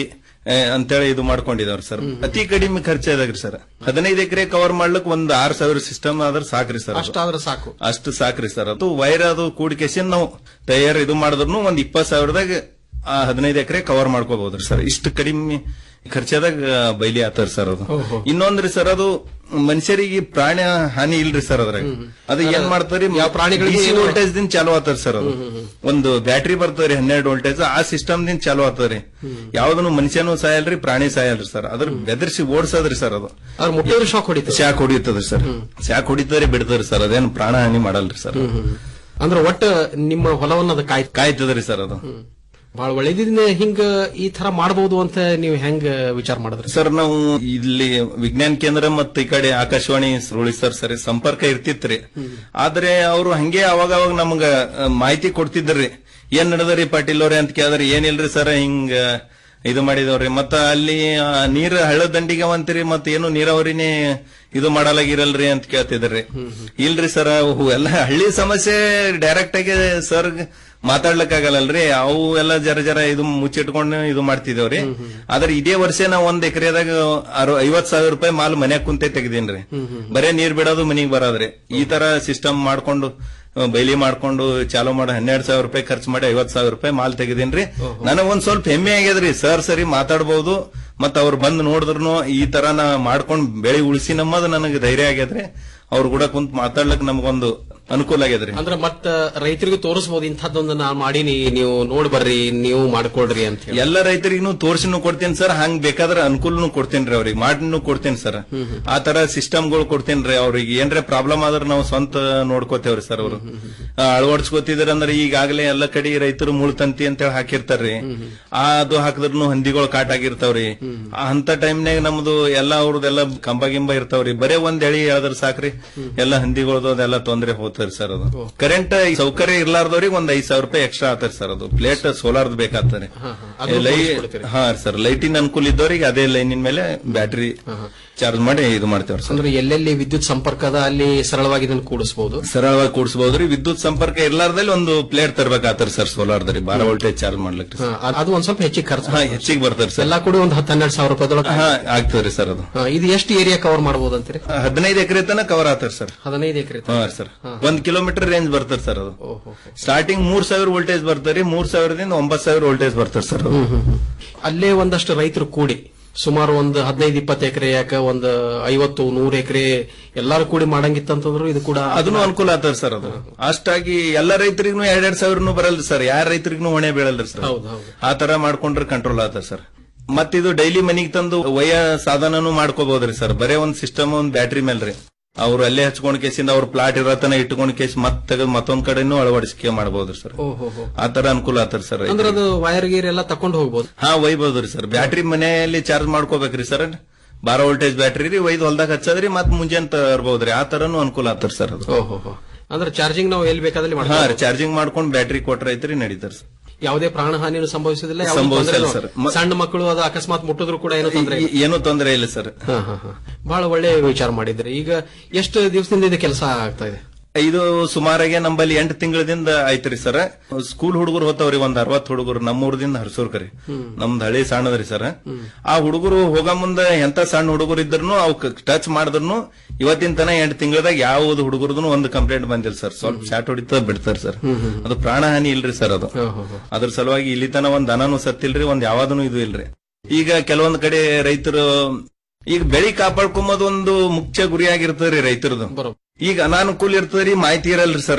ಆ, ಅಂತೇಳಿ ಇದು ಮಾಡ್ಕೊಂಡಿದವ್ರಿ ಸರ್ ಅತಿ ಕಡಿಮೆ ಖರ್ಚು ಇದಾಗ್ರಿ ಸರ್ ಹದಿನೈದು ಎಕರೆ ಕವರ್ ಮಾಡ್ಲಿಕ್ಕೆ ಒಂದ್ ಆರ್ ಸಾವಿರ ಸಿಸ್ಟಮ್ ಆದ್ರೆ ಸಾಕ್ರಿ ಸರ್ ಅದು. ಅಷ್ಟಾದ್ರೆ ಸಾಕು ಅಷ್ಟು ಸಾಕ್ರಿ ಸರ್ ಅದು ವೈರ್ ಅದು ಕೂಡಿಕೆಸಿಂದ ನಾವು ತಯಾರು ಇದು ಮಾಡಿದ್ರು ಒಂದ್ ಇಪ್ಪತ್ ಸಾವಿರದಾಗ ಆ ಹದಿನೈದು ಎಕರೆ ಕವರ್ ಮಾಡ್ಕೋಬಹುದ್ರಿ ಸರ್ ಇಷ್ಟು ಕಡಿಮೆ ಖರ್ಚದಾಗ ಬೈಲಿ ಆತರ್ ಸರ್ ಅದು ಇನ್ನೊಂದ್ರಿ ಸರ್ ಅದು ಮನುಷ್ಯರಿಗೆ ಪ್ರಾಣ ಹಾನಿ ಇಲ್ರಿ ಸರ್ ಅದ್ರಾಗ ಅದು ಏನ್ ಮಾಡ್ತಾರಿ ಯಾವ ಪ್ರಾಣಿಗಳಿಗೂ ಏನು- ವೋಲ್ಟೇಜ್ ದಿಂದ ಚಾಲು ಆತರ್ ಸರ್ ಅದು ಒಂದು ಬ್ಯಾಟ್ರಿ ಬರ್ತದ್ರಿ ಹನ್ನೆರಡು ವೋಲ್ಟೇಜ್ ಆ ಸಿಸ್ಟಮ್ ದಿಂದ ಚಾಲು ಆತದ್ರಿ ಯಾವ್ದನು ಮನುಷ್ಯನೂ ಸಾಯಲ್ರಿ ಪ್ರಾಣಿ ಸಾಯಲ್ರಿ ಸರ್ ಅದ್ರ ಬೆದರ್ಸಿ ಓಡಿಸೋದ್ರಿ ಸರ್ ಅದು ಅವ್ರ ಮುಟ್ಟಿದ್ರೆ ಶಾಕ್ ಹೊಡಿತದೆ ಶಾಕ್ ಹೊಡಿತದ್ರಿ ಸರ್ ಶಾಕ್ ಹೊಡಿತದ್ರಿ ಬಿಡ್ತದ್ರಿ ಸರ್ ಅದೇನು ಪ್ರಾಣ ಹಾನಿ ಮಾಡಲ್ರಿ ಸರ್ ಅಂದ್ರೆ ಒಟ್ಟ ನಿಮ್ಮ ಹೊಲವನ್ನ ಅದು ಕಾಯ್ ಕಾಯ್ತದ್ರಿ ಸರ್ ಅದು ಬಹಳ ಒಳ್ಳೇದಿನ ಹಿಂಗ ಈ ತರ ಮಾಡಬಹುದು ಅಂತ ನೀವು ಹೆಂಗ ವಿಚಾರ ಮಾಡಿದ್ರಿ ಸರ್ ನಾವು ಇಲ್ಲಿ ವಿಜ್ಞಾನ ಕೇಂದ್ರ ಮತ್ತು ಈ ಕಡೆ ಆಕಾಶವಾಣಿ ಸುರುಳಿ ಸರ್ ಸರಿ ಸಂಪರ್ಕ ಇರ್ತಿತ್ರಿ ಆದ್ರೆ ಅವರು ಹಂಗೆ ಅವಾಗ ಅವಾಗ ನಮ್ಗ ಆ, ಮಾಹಿತಿ ಕೊಡ್ತಿದ್ರಿ ಏನ್ ನಡೆದ್ರಿ ಪಾಟೀಲ್ ಅವ್ರೆ ಅಂತ ಕೇಳಿದ್ರೆ ಏನಿಲ್ರಿ ಸರ್ ಹಿಂಗ ಇದು ಮಾಡಿದವ್ರಿ ಮತ್ತ ಅಲ್ಲಿ ಆ, ನೀರ್ ಹಳ್ಳದ ದಂಡಿಗೆ ಅಂತೀರಿ ಮತ್ತ ಏನು ನೀರಾವರಿನೇ ಇದು ಮಾಡಲಾಗಿರಲ್ರಿ ಅಂತ ಕೇಳ್ತಿದ್ರಿ ಇಲ್ರಿ ಸರ್ ಅವು ಎಲ್ಲ ಹಳ್ಳಿ ಸಮಸ್ಯೆ ಡೈರೆಕ್ಟ್ ಆಗಿ ಸರ್ ಮಾತಾಡ್ಲಿಕ್ಕಾಗಲ್ಲಲ್ರಿ ಅವು ಎಲ್ಲ ಜರ ಜರ ಇದು ಮುಚ್ಚಿಟ್ಕೊಂಡು ಇದು ಮಾಡ್ತಿದೇವ್ರಿ ಆದ್ರೆ ಇದೇ ವರ್ಷ ನಾ ಒಂದ್ ಎಕರೆದಾಗ ಐವತ್ ಸಾವಿರ ರೂಪಾಯಿ ಮಾಲ್ ಮನ್ಯಾಗ ಕುಂತೆ ತೆಗ್ದೀನ್ರಿ ಬರೇ ನೀರ್ ಬಿಡೋದು ಮನಿಗ್ ಬರೋದ್ರಿ ಈ ತರ ಸಿಸ್ಟಮ್ ಮಾಡ್ಕೊಂಡು ಆ, ಬೈಲಿ ಮಾಡ್ಕೊಂಡು ಚಾಲೂ ಮಾಡಿ ಹನ್ನೆರಡು ಸಾವಿರ ರೂಪಾಯಿ ಖರ್ಚು ಮಾಡಿ ಐವತ್ ಸಾವಿರ ರೂಪಾಯಿ ಮಾಲ್ ತೆಗೆದೀನ್ರಿ ನನಗ್ ಒಂದ್ ಸ್ವಲ್ಪ ಹೆಮ್ಮೆ ಆಗ್ಯದ್ರಿ ಸರ್ ಸರಿ ಮಾತಾಡ್ಬೋದು ಮತ್ತ ಅವ್ರು ಬಂದ್ ನೋಡಿದ್ರು ಈ ತರ ನಾ ಮಾಡ್ಕೊಂಡ್ ಬೆಳೆ ಉಳಿಸಿ ನಮ್ಮದು ನನಗೆ ಧೈರ್ಯ ಆಗ್ಯದ್ರಿ ಅವ್ರು ಕೂಡ ಕುಂತ್ ಮಾತಾಡ್ಲಕ್ ನಮ್ಗೊಂದು ಅನುಕೂಲ ಆಗ್ಯದ್ರಿ ಅಂದ್ರೆ ಮತ್ತ ರೈತರಿಗೂ ತೋರಿಸಬಹುದು ಇಂಥದ್ದೊಂದು ನಾ ಮಾಡೀನಿ ನೀವು ನೋಡ್ ಬರ್ರಿ ನೀವು ಮಾಡ್ಕೊಳ್ರಿ ಅಂತ ಹೇಳಿ ಎಲ್ಲ ರೈತರಿಗೂ ತೋರ್ಸಿನೂ ಕೊಡ್ತೀನಿ ಸರ್ ಹಂಗ್ ಬೇಕಾದ್ರೆ ಅನುಕೂಲನು ಕೊಡ್ತೇನ್ರಿ ಅವ್ರಿಗೆ ಮಾಡಿನೂ ಕೊಡ್ತೇನೆ ಸರ್ ಆ ತರ ಸಿಸ್ಟಮ್ಗಳು ಕೊಡ್ತೇನ್ರಿ ಅವ್ರಿಗೆ ಏನ್ರೆ ಪ್ರಾಬ್ಲಮ್ ಆದ್ರೆ ನಾವು ಸ್ವಂತ ನೋಡ್ಕೋತೇವ್ರಿ ಸರ್ ಅವರು ಅಳವಡಿಸ್ಕೋತಿದ್ರ ಅಂದ್ರೆ ಈಗಾಗಲೇ ಎಲ್ಲ ಕಡೆ ರೈತರು ಮುಳ್ತಂತಿ ಅಂತೇಳಿ ಹಾಕಿರ್ತಾರ್ರಿ ಆ ಅದು ಹಾಕಿದ್ರು ಹಂದಿಗಳು ಕಾಟ್ ಆಗಿರ್ತಾವ್ರಿ ಆ ಅಂತ ಟೈಮ್ನಾಗ ನಮ್ದು ಎಲ್ಲ ಅವ್ರದ್ದೆಲ್ಲ ಕಂಬ ಗಿಂಬ ಇರ್ತಾವ್ರಿ ಬರೇ ಒಂದ್ ಎಳಿ ಎಳದ್ರ ಸಾಕ್ರಿ ಎಲ್ಲ ಹಂದಿಗಳದು ಅದೆಲ್ಲ ತೊಂದ್ರೆ ಹೋಗ್ತಾರಿ ಸರ್ ಅದು ಕರೆಂಟ್ ಸೌಕರ್ಯ ಇರ್ಲಾರ್ದವ್ರಿಗೆ ಒಂದ್ ಐದ್ ಸಾವಿರ ರೂಪಾಯಿ ಎಕ್ಸ್ಟ್ರಾ ಆತರಿ ಸರ್ ಅದು ಪ್ಲೇಟ್ ಸೋಲಾರ್ದು ಬೇಕಾಗ್ತದೆ ಅದನ್ನ ಲೈ ತೋರಿಸ್ಕೊಡ್ತೀರಿ. ಹಾ ಸರ್ ಲೈಟಿನ ಅನುಕೂಲ ಇದ್ದವ್ರಿಗೆ ಅದೇ ಲೈನಿನ ಮೇಲೆ ಬ್ಯಾಟ್ರಿ ಚಾರ್ಜ್ ಮಾಡಿ ಇದು ಮಾಡ್ತೇವ್ರಿ ಸರ್ ಅಂದ್ರೆ ಎಲ್ಲೆಲ್ಲಿ ವಿದ್ಯುತ್ ಸಂಪರ್ಕದ ಅಲ್ಲಿ ಸರಳವಾಗಿ ಇದನ್ನು ಕೂಡಿಸಬಹುದು ಸರಳವಾಗಿ ಕೂಡಿಸಬಹುದ್ರಿ ವಿದ್ಯುತ್ ಸಂಪರ್ಕ ಇರ್ಲಾರ್ದಲ್ಲಿ ಒಂದು ಪ್ಲೇಟ್ ತರ್ಬೇಕಾಗ್ತರಿ ಸರ್ ಸೋಲಾರ್ದ್ರಿ ಬಾರ ವೋಲ್ಟೇಜ್ ಚಾರ್ಜ್ ಮಾಡ್ಲಿಕ್ಕೆ ಅದು ಒಂದ್ ಸ್ವಲ್ಪ ಹೆಚ್ಚಿಗೆ ಖರ್ಚು ಹಾ ಹೆಚ್ಚಿಗೆ ಬರ್ತಾರೆ ಸರ್ ಎಲ್ಲಾ ಕೂಡ ಒಂದು ಹತ್ತು ಹನ್ನೆರಡು ಸಾವಿರ ರೂಪಾಯಿದೊಳಗೆ ಹಾ ಆಗ್ತದ್ರಿ ಸರ್ ಅದು ಹಾ, ಇದು ಎಷ್ಟು ಏರಿಯಾ ಕವರ್ ಮಾಡಬಹುದು ಅಂತೀರಿ ಹದಿನೈದು ಎಕರೆ ತನಕ ಕವರ್ ಆತರ್ ಸರ್ ಹದಿನೈದು ಎಕರೆ ಹಾ ಸರ್ ಒಂದ್ ಕಿಲೋಮೀಟರ್ ರೇಂಜ್ ಬರ್ತದೆ ಸರ್ ಅದು ಸ್ಟಾರ್ಟಿಂಗ್ ಮೂರ್ ಸಾವಿರ ವೋಲ್ಟೇಜ್ ಬರ್ತಾರೆ ಮೂರ್ ಸಾವಿರದಿಂದ ಒಂಬತ್ ಸಾವಿರ ವೋಲ್ಟೇಜ್ ಬರ್ತಾರೆ ಸರ್ ಅದು. ಅಲ್ಲೇ ಒಂದಷ್ಟು ರೈತರು ಕೂಡಿ ಸುಮಾರು ಒಂದು ಹದಿನೈದು ಇಪ್ಪತ್ತು ಎಕರೆ ಯಾಕ ಒಂದು ಐವತ್ತು ನೂರು ಎಕರೆ ಎಲ್ಲಾರು ಕೂಡಿ ಮಾಡಂಗಿತ್ತಂತಂದ್ರು ಇದು ಕೂಡ ಅದನ್ನು ಅನುಕೂಲ ಆತದ ಸರ್ ಅದು ಅಷ್ಟಾಗಿ ಎಲ್ಲ ರೈತರಿಗೂ ಎರಡೆರಡು ಸಾವಿರನು ಬರಲ್ರಿ ಸರ್ ಯಾರ ರೈತರಿಗೂ ಹೊಣೆ ಬೀಳಲ್ರಿ ಸರ್ ಹೌದು ಹೌದು ಆ ತರ ಮಾಡ್ಕೊಂಡ್ರೆ ಕಂಟ್ರೋಲ್ ಆತ ಸರ್ ಮತ್ತಿದು ಡೈಲಿ ಮನಿಗ್ ತಂದು ವಯ ಸಾಧನನು ಮಾಡ್ಕೋಬಹುದ್ರಿ ಸರ್ ಬರೇ ಒಂದ್ ಸಿಸ್ಟಮ್ ಒಂದ್ ಬ್ಯಾಟ್ರಿ ಮೇಲ್ರಿ ಅವ್ರು ಅಲ್ಲೇ ಹಚ್ಕೊಂಡ್ ಕೇಸಿಂದ ಅವ್ರ ಪ್ಲಾಟ್ ಇರತನ ಇಟ್ಕೊಂಡ್ ಕೇಸ್ ಮತ್ ತೆಗೆದು ಮತ್ತೊಂದ್ ಕಡೆನೂ ಅಳವಡಿಸಿಕೆ ಮಾಡಬಹುದ್ರಿ ಸರ್ ಓಹೋ ಹೋ. ಆ ತರ ಅನುಕೂಲ ಆತರಿ ಸರ್ ಅಂದ್ರೆ ಅದು ವೈರ್ ಗೀರ್ ಎಲ್ಲ ತಕೊಂಡು ಹೋಗ್ಬೋದು ಹಾ ಒಯ್ಬಹುದ್ರಿ ಸರ್ ಬ್ಯಾಟ್ರಿ ಮನೆಯಲ್ಲಿ ಚಾರ್ಜ್ ಮಾಡ್ಕೋಬೇಕ್ರಿ ಸರ್ ಬಾರ ವೋಲ್ಟೇಜ್ ಬ್ಯಾಟ್ರಿ ರೀ ಒಯ್ದು ಹೊಲ್ದಾಗ ಹಚ್ಚದ್ರಿ ಮತ್ ಮುಂಜಾನೆ ತರ್ಬಹುದ್ರಿ ಆ ತರನು ಅನುಕೂಲ ಆತರ್ ಸರ್ ಅದು ಓಹೋ ಹೋ. ಅಂದ್ರೆ ಚಾರ್ಜಿಂಗ್ ನಾವು ಎಲ್ಲಿ ಬೇಕಾದಲ್ಲಿ ಹಾ ಮಾಡ್ಬೋದು ಚಾರ್ಜಿಂಗ್ ಮಾಡ್ಕೊಂಡ್ ಬ್ಯಾಟ್ರಿ ಕೊಟ್ರ ಐತ್ರಿ ನಡೀತಾರ ಸರ್ ಯಾವುದೇ ಪ್ರಾಣ ಹಾನಿಯನ್ನು ಸಂಭವಿಸುದಿಲ್ಲ ಯಾವುದೇ ಸಂಭವಿಸಲ್ಲ ತೊಂದ್ರೆ ಸರ್. ಇಲ್ಲ. ಸಣ್ಣ ಮಕ್ಕಳು ಅದು ಅಕಸ್ಮಾತ್ ಮುಟ್ಟಿದ್ರು ಕೂಡ ಏನೋ ತೊಂದರೆ ಇಲ್ಲ. ಏನೂ ತೊಂದರೆ ಇಲ್ಲ ಸರ್ ಹಾ, ಹಾ, ಹಾ. ಬಹಳ ಒಳ್ಳೆ ವಿಚಾರ ಮಾಡಿದ್ರಿ ಈಗ ಎಷ್ಟು ದಿವಸದಿಂದ ಇದು ಕೆಲಸ ಆಗ್ತಾ ಇದೆ ಇದು ಸುಮಾರಾಗೆ ನಂಬಲ್ಲಿ ಎಂಟು ತಿಂಗಳದಿಂದ ಐತ್ರಿ ಸರ್ ಸ್ಕೂಲ್ ಹುಡುಗರು ಹೋಗ್ತಾವ್ರಿ ಒಂದ್ ಅರವತ್ ಹುಡುಗರು ನಮ್ಮೂರದಿಂದ ಹರ್ಸೂರ್ಕರಿ ನಮ್ದು ಹಳಿ ಸಣ್ಣದ್ರಿ ಸರ್ ಆ ಹುಡುಗರು ಹೋಗ ಮುಂದ ಎಂತ ಸಣ್ಣ ಹುಡುಗರು ಇದ್ರು ಅವ್ ಟಚ್ ಮಾಡಿದ್ರು ಇವತ್ತಿನ ತನ ಎಂಟು ತಿಂಗಳದಾಗ ಯಾವ್ದು ಹುಡುಗರದು ಒಂದು ಕಂಪ್ಲೇಂಟ್ ಬಂದಿಲ್ಲ ಸರ್ ಸ್ವಲ್ಪ ಶಾಟ್ ಹೊಡಿತ ಬಿಡ್ತಾರ ಸರ್ ಅದು ಪ್ರಾಣ ಹಾನಿ ಇಲ್ರಿ ಸರ್ ಅದು ಅದ್ರ ಸಲುವಾಗಿ ಇಲ್ಲಿ ತನ ಒಂದ್ ದನನು ಸತ್ತಿಲ್ರಿ ಒಂದ್ ಯಾವ್ದನು ಇದು ಇಲ್ರಿ ಈಗ ಕೆಲವೊಂದ್ ಕಡೆ ರೈತರು ಈಗ ಬೆಳಿ ಕಾಪಾಡ್ಕೊಂಬೋದು ಒಂದು ಮುಖ್ಯ ಗುರಿಯಾಗಿರ್ತದ್ರಿ ರೈತರದು ಈಗ ಅನಾನುಕೂಲ ಇರ್ತದ್ರಿ ಮಾಹಿತಿ ಇರಲ್ರಿ ಸರ್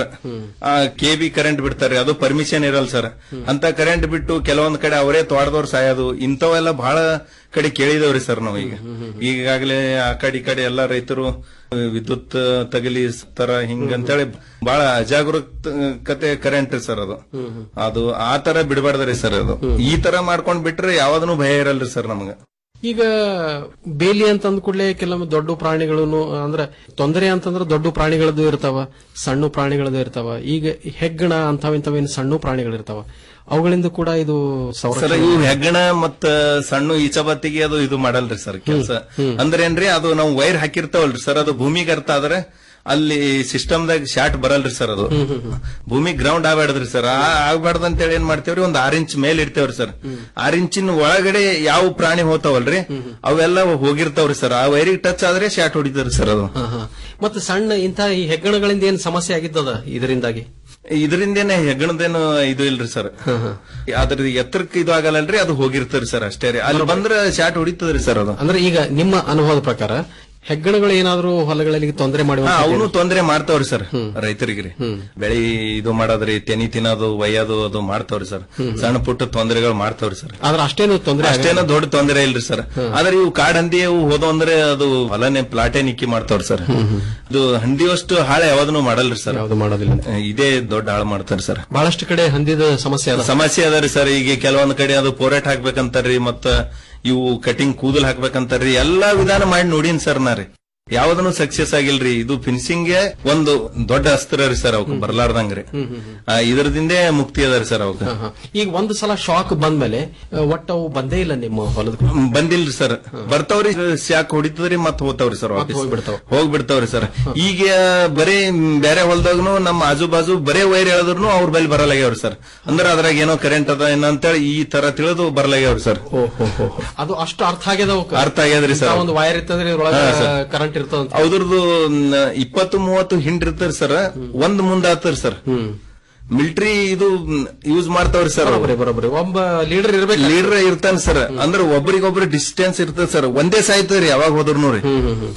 ಕೆ ಬಿ ಕರೆಂಟ್ ಬಿಡ್ತಾರ್ರಿ ಅದು ಪರ್ಮಿಷನ್ ಇರಲ್ಲ ಸರ್ ಅಂತ ಕರೆಂಟ್ ಬಿಟ್ಟು ಕೆಲವೊಂದ್ ಕಡೆ ಅವರೇ ತೋಟದವ್ರು ಸಾಯೋದು ಇಂಥವೆಲ್ಲ ಬಹಳ ಕಡೆ ಕೇಳಿದವ್ರಿ ಸರ್ ನಾವು ಈಗ ಈಗಾಗಲೇ ಆ ಕಡೆ ಈ ಕಡೆ ಎಲ್ಲಾ ರೈತರು ವಿದ್ಯುತ್ ತಗಲಿ ತರ ಹಿಂಗಂತೇಳಿ ಬಹಳ ಅಜಾಗರೂಕತೆ ಕರೆಂಟ್ ಸರ್ ಅದು ಅದು ಆ ತರ ಬಿಡಬಾರ್ದ್ರಿ ಸರ್ ಅದು ಈ ತರ ಮಾಡ್ಕೊಂಡ್ ಬಿಟ್ರೆ ಯಾವ್ದನು ಭಯ ಇರಲ್ರಿ ಸರ್ ನಮ್ಗ ಈಗ ಬೇಲಿ ಅಂತ ಅಂದ ಕೂಡಲೇ ಕೆಲವೊಮ್ಮೆ ದೊಡ್ಡ ಪ್ರಾಣಿಗಳನ್ನು ಅಂದ್ರೆ ತೊಂದರೆ ಅಂತಂದ್ರೆ ದೊಡ್ಡ ಪ್ರಾಣಿಗಳದ್ದು ಇರ್ತಾವ ಸಣ್ಣ ಪ್ರಾಣಿಗಳದ್ದು ಇರ್ತಾವ ಈಗ ಹೆಗ್ಗಣ ಅಂತಾವಿಂತವೇನು ಸಣ್ಣ ಪ್ರಾಣಿಗಳಿರ್ತಾವ ಅವುಗಳಿಂದ ಕೂಡ ಇದು ಸರ್ ಸಂರಕ್ಷಣೆ ಇವು ಹೆಗ್ಗಣ ಮತ್ತ ಸಣ್ಣ ಈಚಬತ್ತಿಗೆ ಅದು ಇದು ಮಾಡಲ್ರಿ ಸರ್ ಕೆಲಸ ಅಂದ್ರೆ ಏನ್ರಿ ಅದು ನಾವು ವೈರ್ ಹಾಕಿರ್ತಾವಲ್ರಿ ಸರ್ ಅದು ಭೂಮಿಗೆ ಅರ್ಥ ಆದ್ರೆ ಅಲ್ಲಿ ಸಿಸ್ಟಮ್ದಾಗ ಶಾಟ್ ಬರಲ್ರಿ ಸರ್ ಅದು ಭೂಮಿ ಗ್ರೌಂಡ್ ಆಗ್ಬೇಡ್ದ್ರಿ ಸರ್ ಆಗ್ಬಾರ್ದು ಅಂತೇಳಿ ಏನ್ ಮಾಡ್ತೇವ್ರಿ ಒಂದ್ ಆರ್ ಇಂಚ್ ಮೇಲೆ ಇಡ್ತೇವ್ರಿ ಸರ್ ಆರ್ ಇಂಚಿನ ಒಳಗಡೆ ಯಾವ ಪ್ರಾಣಿ ಹೋತಾವಲ್ರಿ ಅವೆಲ್ಲ ಹೋಗಿರ್ತಾವ್ರಿ ಸರ್ ಆ ವೈರಿಗೆ ಟಚ್ ಆದ್ರೆ ಶಾಟ್ ಹೊಡಿತಾವ್ರಿ ಸರ್ ಅದು ಮತ್ತೆ ಸಣ್ಣ ಇಂಥ ಈ ಹೆಗ್ಗಣಗಳಿಂದ ಏನ್ ಸಮಸ್ಯೆ ಆಗಿದ್ದದ ಇದರಿಂದಾಗಿ ಇದರಿಂದೇನೆ ಹೆಗ್ಗಣದೇನು ಇದು ಇಲ್ರಿ ಸರ್ ಅದ್ರ ಎತ್ತರಕ್ಕೆ ಇದು ಆಗಲ್ಲಲ್ರಿ ಅದು ಹೋಗಿರ್ತದ್ರಿ ಸರ್ ಅಷ್ಟೇ ರೀ ಅಲ್ಲಿ ಬಂದ್ರ ಶಾಟ್ ಹೊಡಿತದ್ರಿ ಸರ್ ಅದು ಅಂದ್ರೆ ಈಗ ನಿಮ್ಮ ಅನುಭವದ ಪ್ರಕಾರ ಹೆಗ್ಗಣಗಳು ಏನಾದ್ರೂ ಹೊಲಗಳಲ್ಲಿ ತೊಂದರೆ ಹಾ, ಮಾಡುವ ಅವನು ತೊಂದ್ರೆ ಮಾಡ್ತಾವ್ರಿ ಸರ್ ರೈತರಿಗೆ ರೀ ಬೆಳಿ ಇದು ಮಾಡೋದ್ರಿ ತೆನಿ ತಿನ್ನೋದು ಒಯ್ಯೋದು ಅದು ಮಾಡ್ತಾವ್ರಿ ಸರ್ ಸಣ್ಣ ಪುಟ್ಟ ತೊಂದರೆಗಳು ಮಾಡ್ತಾವ್ರಿ ಸರ್ ಆದ್ರೆ ಅಷ್ಟೇನು ತೊಂದರೆ ಅಷ್ಟೇನೋ ದೊಡ್ಡ ತೊಂದರೆ ಇಲ್ರಿ ಸರ್ ಆದ್ರೆ ಇವು ಕಾಡ್ ಹಂದಿ ಅವು ಹೋದವು ಅಂದ್ರೆ ಅದು ಹೊಲನೆ ಪ್ಲಾಟೆ ನಿಕ್ಕಿ ಮಾಡ್ತಾವ್ರಿ ಸರ್ ಇದು ಹಂದಿಯಷ್ಟು ಹಾಳೆ ಯಾವ್ದನ್ನು ಮಾಡಲ್ರಿ ಸರ್ ಯಾವ್ದು ಮಾಡೋದಿಲ್ಲ ಇದೇ ದೊಡ್ಡ ಹಾಳು ಮಾಡ್ತಾರ ಸರ್ ಬಹಳಷ್ಟು ಕಡೆ ಹಂದಿದ ಸಮಸ್ಯೆ ಅದ ಸಮಸ್ಯೆ ಅದರಿ ಸರ್ ಈಗ ಕೆಲವೊಂದ್ ಕಡೆ ಅದು ಪೋರೆಟ್ ಹಾಕ್ಬೇಕಂತಾರ್ರಿ ಮತ್ತ ಇವು ಕಟಿಂಗ್ ಕೂದಲ್ ಹಾಕ್ಬೇಕಂತಾರ್ರಿ ಎಲ್ಲಾ ವಿಧಾನ ಮಾಡಿ ನೋಡಿನ್ ಸರ್ ನಾ ರೀ ಯಾವ್ದನು ಸಕ್ಸಸ್ ಆಗಿಲ್ರಿ ಇದು ಫಿನಿಶಿಂಗ್ ಒಂದು ದೊಡ್ಡ ಅಸ್ತ್ರ ರೀ ಸರ್ ಅವಕ್ ಬರ್ಲಾರ್ದಂಗ್ರಿ ಆ, ಇದರದಿಂದೇ ಮುಕ್ತಿ ಅದ ರೀ ಸರ್ ಅವಕ್ ಈಗ ಒಂದು ಸಲ ಶಾಕ್ ಬಂದ್ಮೇಲೆ ಆ, ಒಟ್ಟು ಅವು ಬಂದೇ ಇಲ್ಲ ನಿಮ್ಮ ಹೊಲದ ಬಂದಿಲ್ರಿ ಸರ್ ಬರ್ತಾವ್ರಿ ಶಾಕ್ ಹೊಡಿತದ್ರಿ ಮತ್ ಹೋಗ್ತಾವ್ರಿ ಸರ್ ವಾಪಸ್ ಹೋಗ್ಬಿಡ್ತಾವ. ಹೋಗ್ಬಿಡ್ತಾವ್ರಿ ಸರ್ ಈಗ ಬರೀ ಬೇರೆ ಹೊಲದಾಗನು ನಮ್ಮ ಆಜು ಬಾಜು ಬರೇ ವೈರ್ ಹೇಳಿದ್ರು ಅವ್ರ ಬಲ್ಲಿ ಬರಲಾಗ್ಯಾವ್ರಿ ಸರ್ ಅಂದ್ರೆ ಅದ್ರಾಗ ಏನೋ ಕರೆಂಟ್ ಅದ ಏನೋ ಅಂತೇಳಿ ಈ ತರ ತಿಳಿದು ಬರಲಾಗ್ಯಾವ್ರಿ ಸರ್ ಅದು ಅಷ್ಟು ಅರ್ಥ ಆಗ್ಯದ ಅವಕ್ಕ? ಅರ್ಥ ಆಗ್ಯದ್ರಿ ಸರ್ ಇಂಥ ಒಂದು ವೈರ್ ಇರ್ತದ್ರಿ ಇದ್ರೊಳಗ ಹಾ, ಸರ್. ಕರೆಂಟ್ ಇರ್ತದ ಅವ್ರದ್ದು ಇಪ್ಪತ್ತು ಮೂವತ್ತು ಹಿಂಡ್ ಇರ್ತರಿ ಸರ್ ಒಂದ್ ಮುಂದ ಆತರಿ ಸರ್ ಮಿಲಿಟರಿ ಇದು ಯೂಸ್ ಮಾಡ್ತಾವ್ರಿ ಸರ್ ಬರೋಬ್ಬರಿ ಬರೋಬ್ಬರಿ ಒಬ್ಬ ಲೀಡರ್ ಇರ್ಬೇಕು ಲೀಡರ್ ಇರ್ತಾನ ಸರ್ ಅಂದ್ರೆ ಒಬ್ರಿಗೊಬ್ರು ಡಿಸ್ಟೆನ್ಸ್ ಇರ್ತದ ಸರ್ ಒಂದೇ ಸಾಯ್ತದ್ರಿ ಯಾವಾಗ ಹೋದ್ರು ರೀ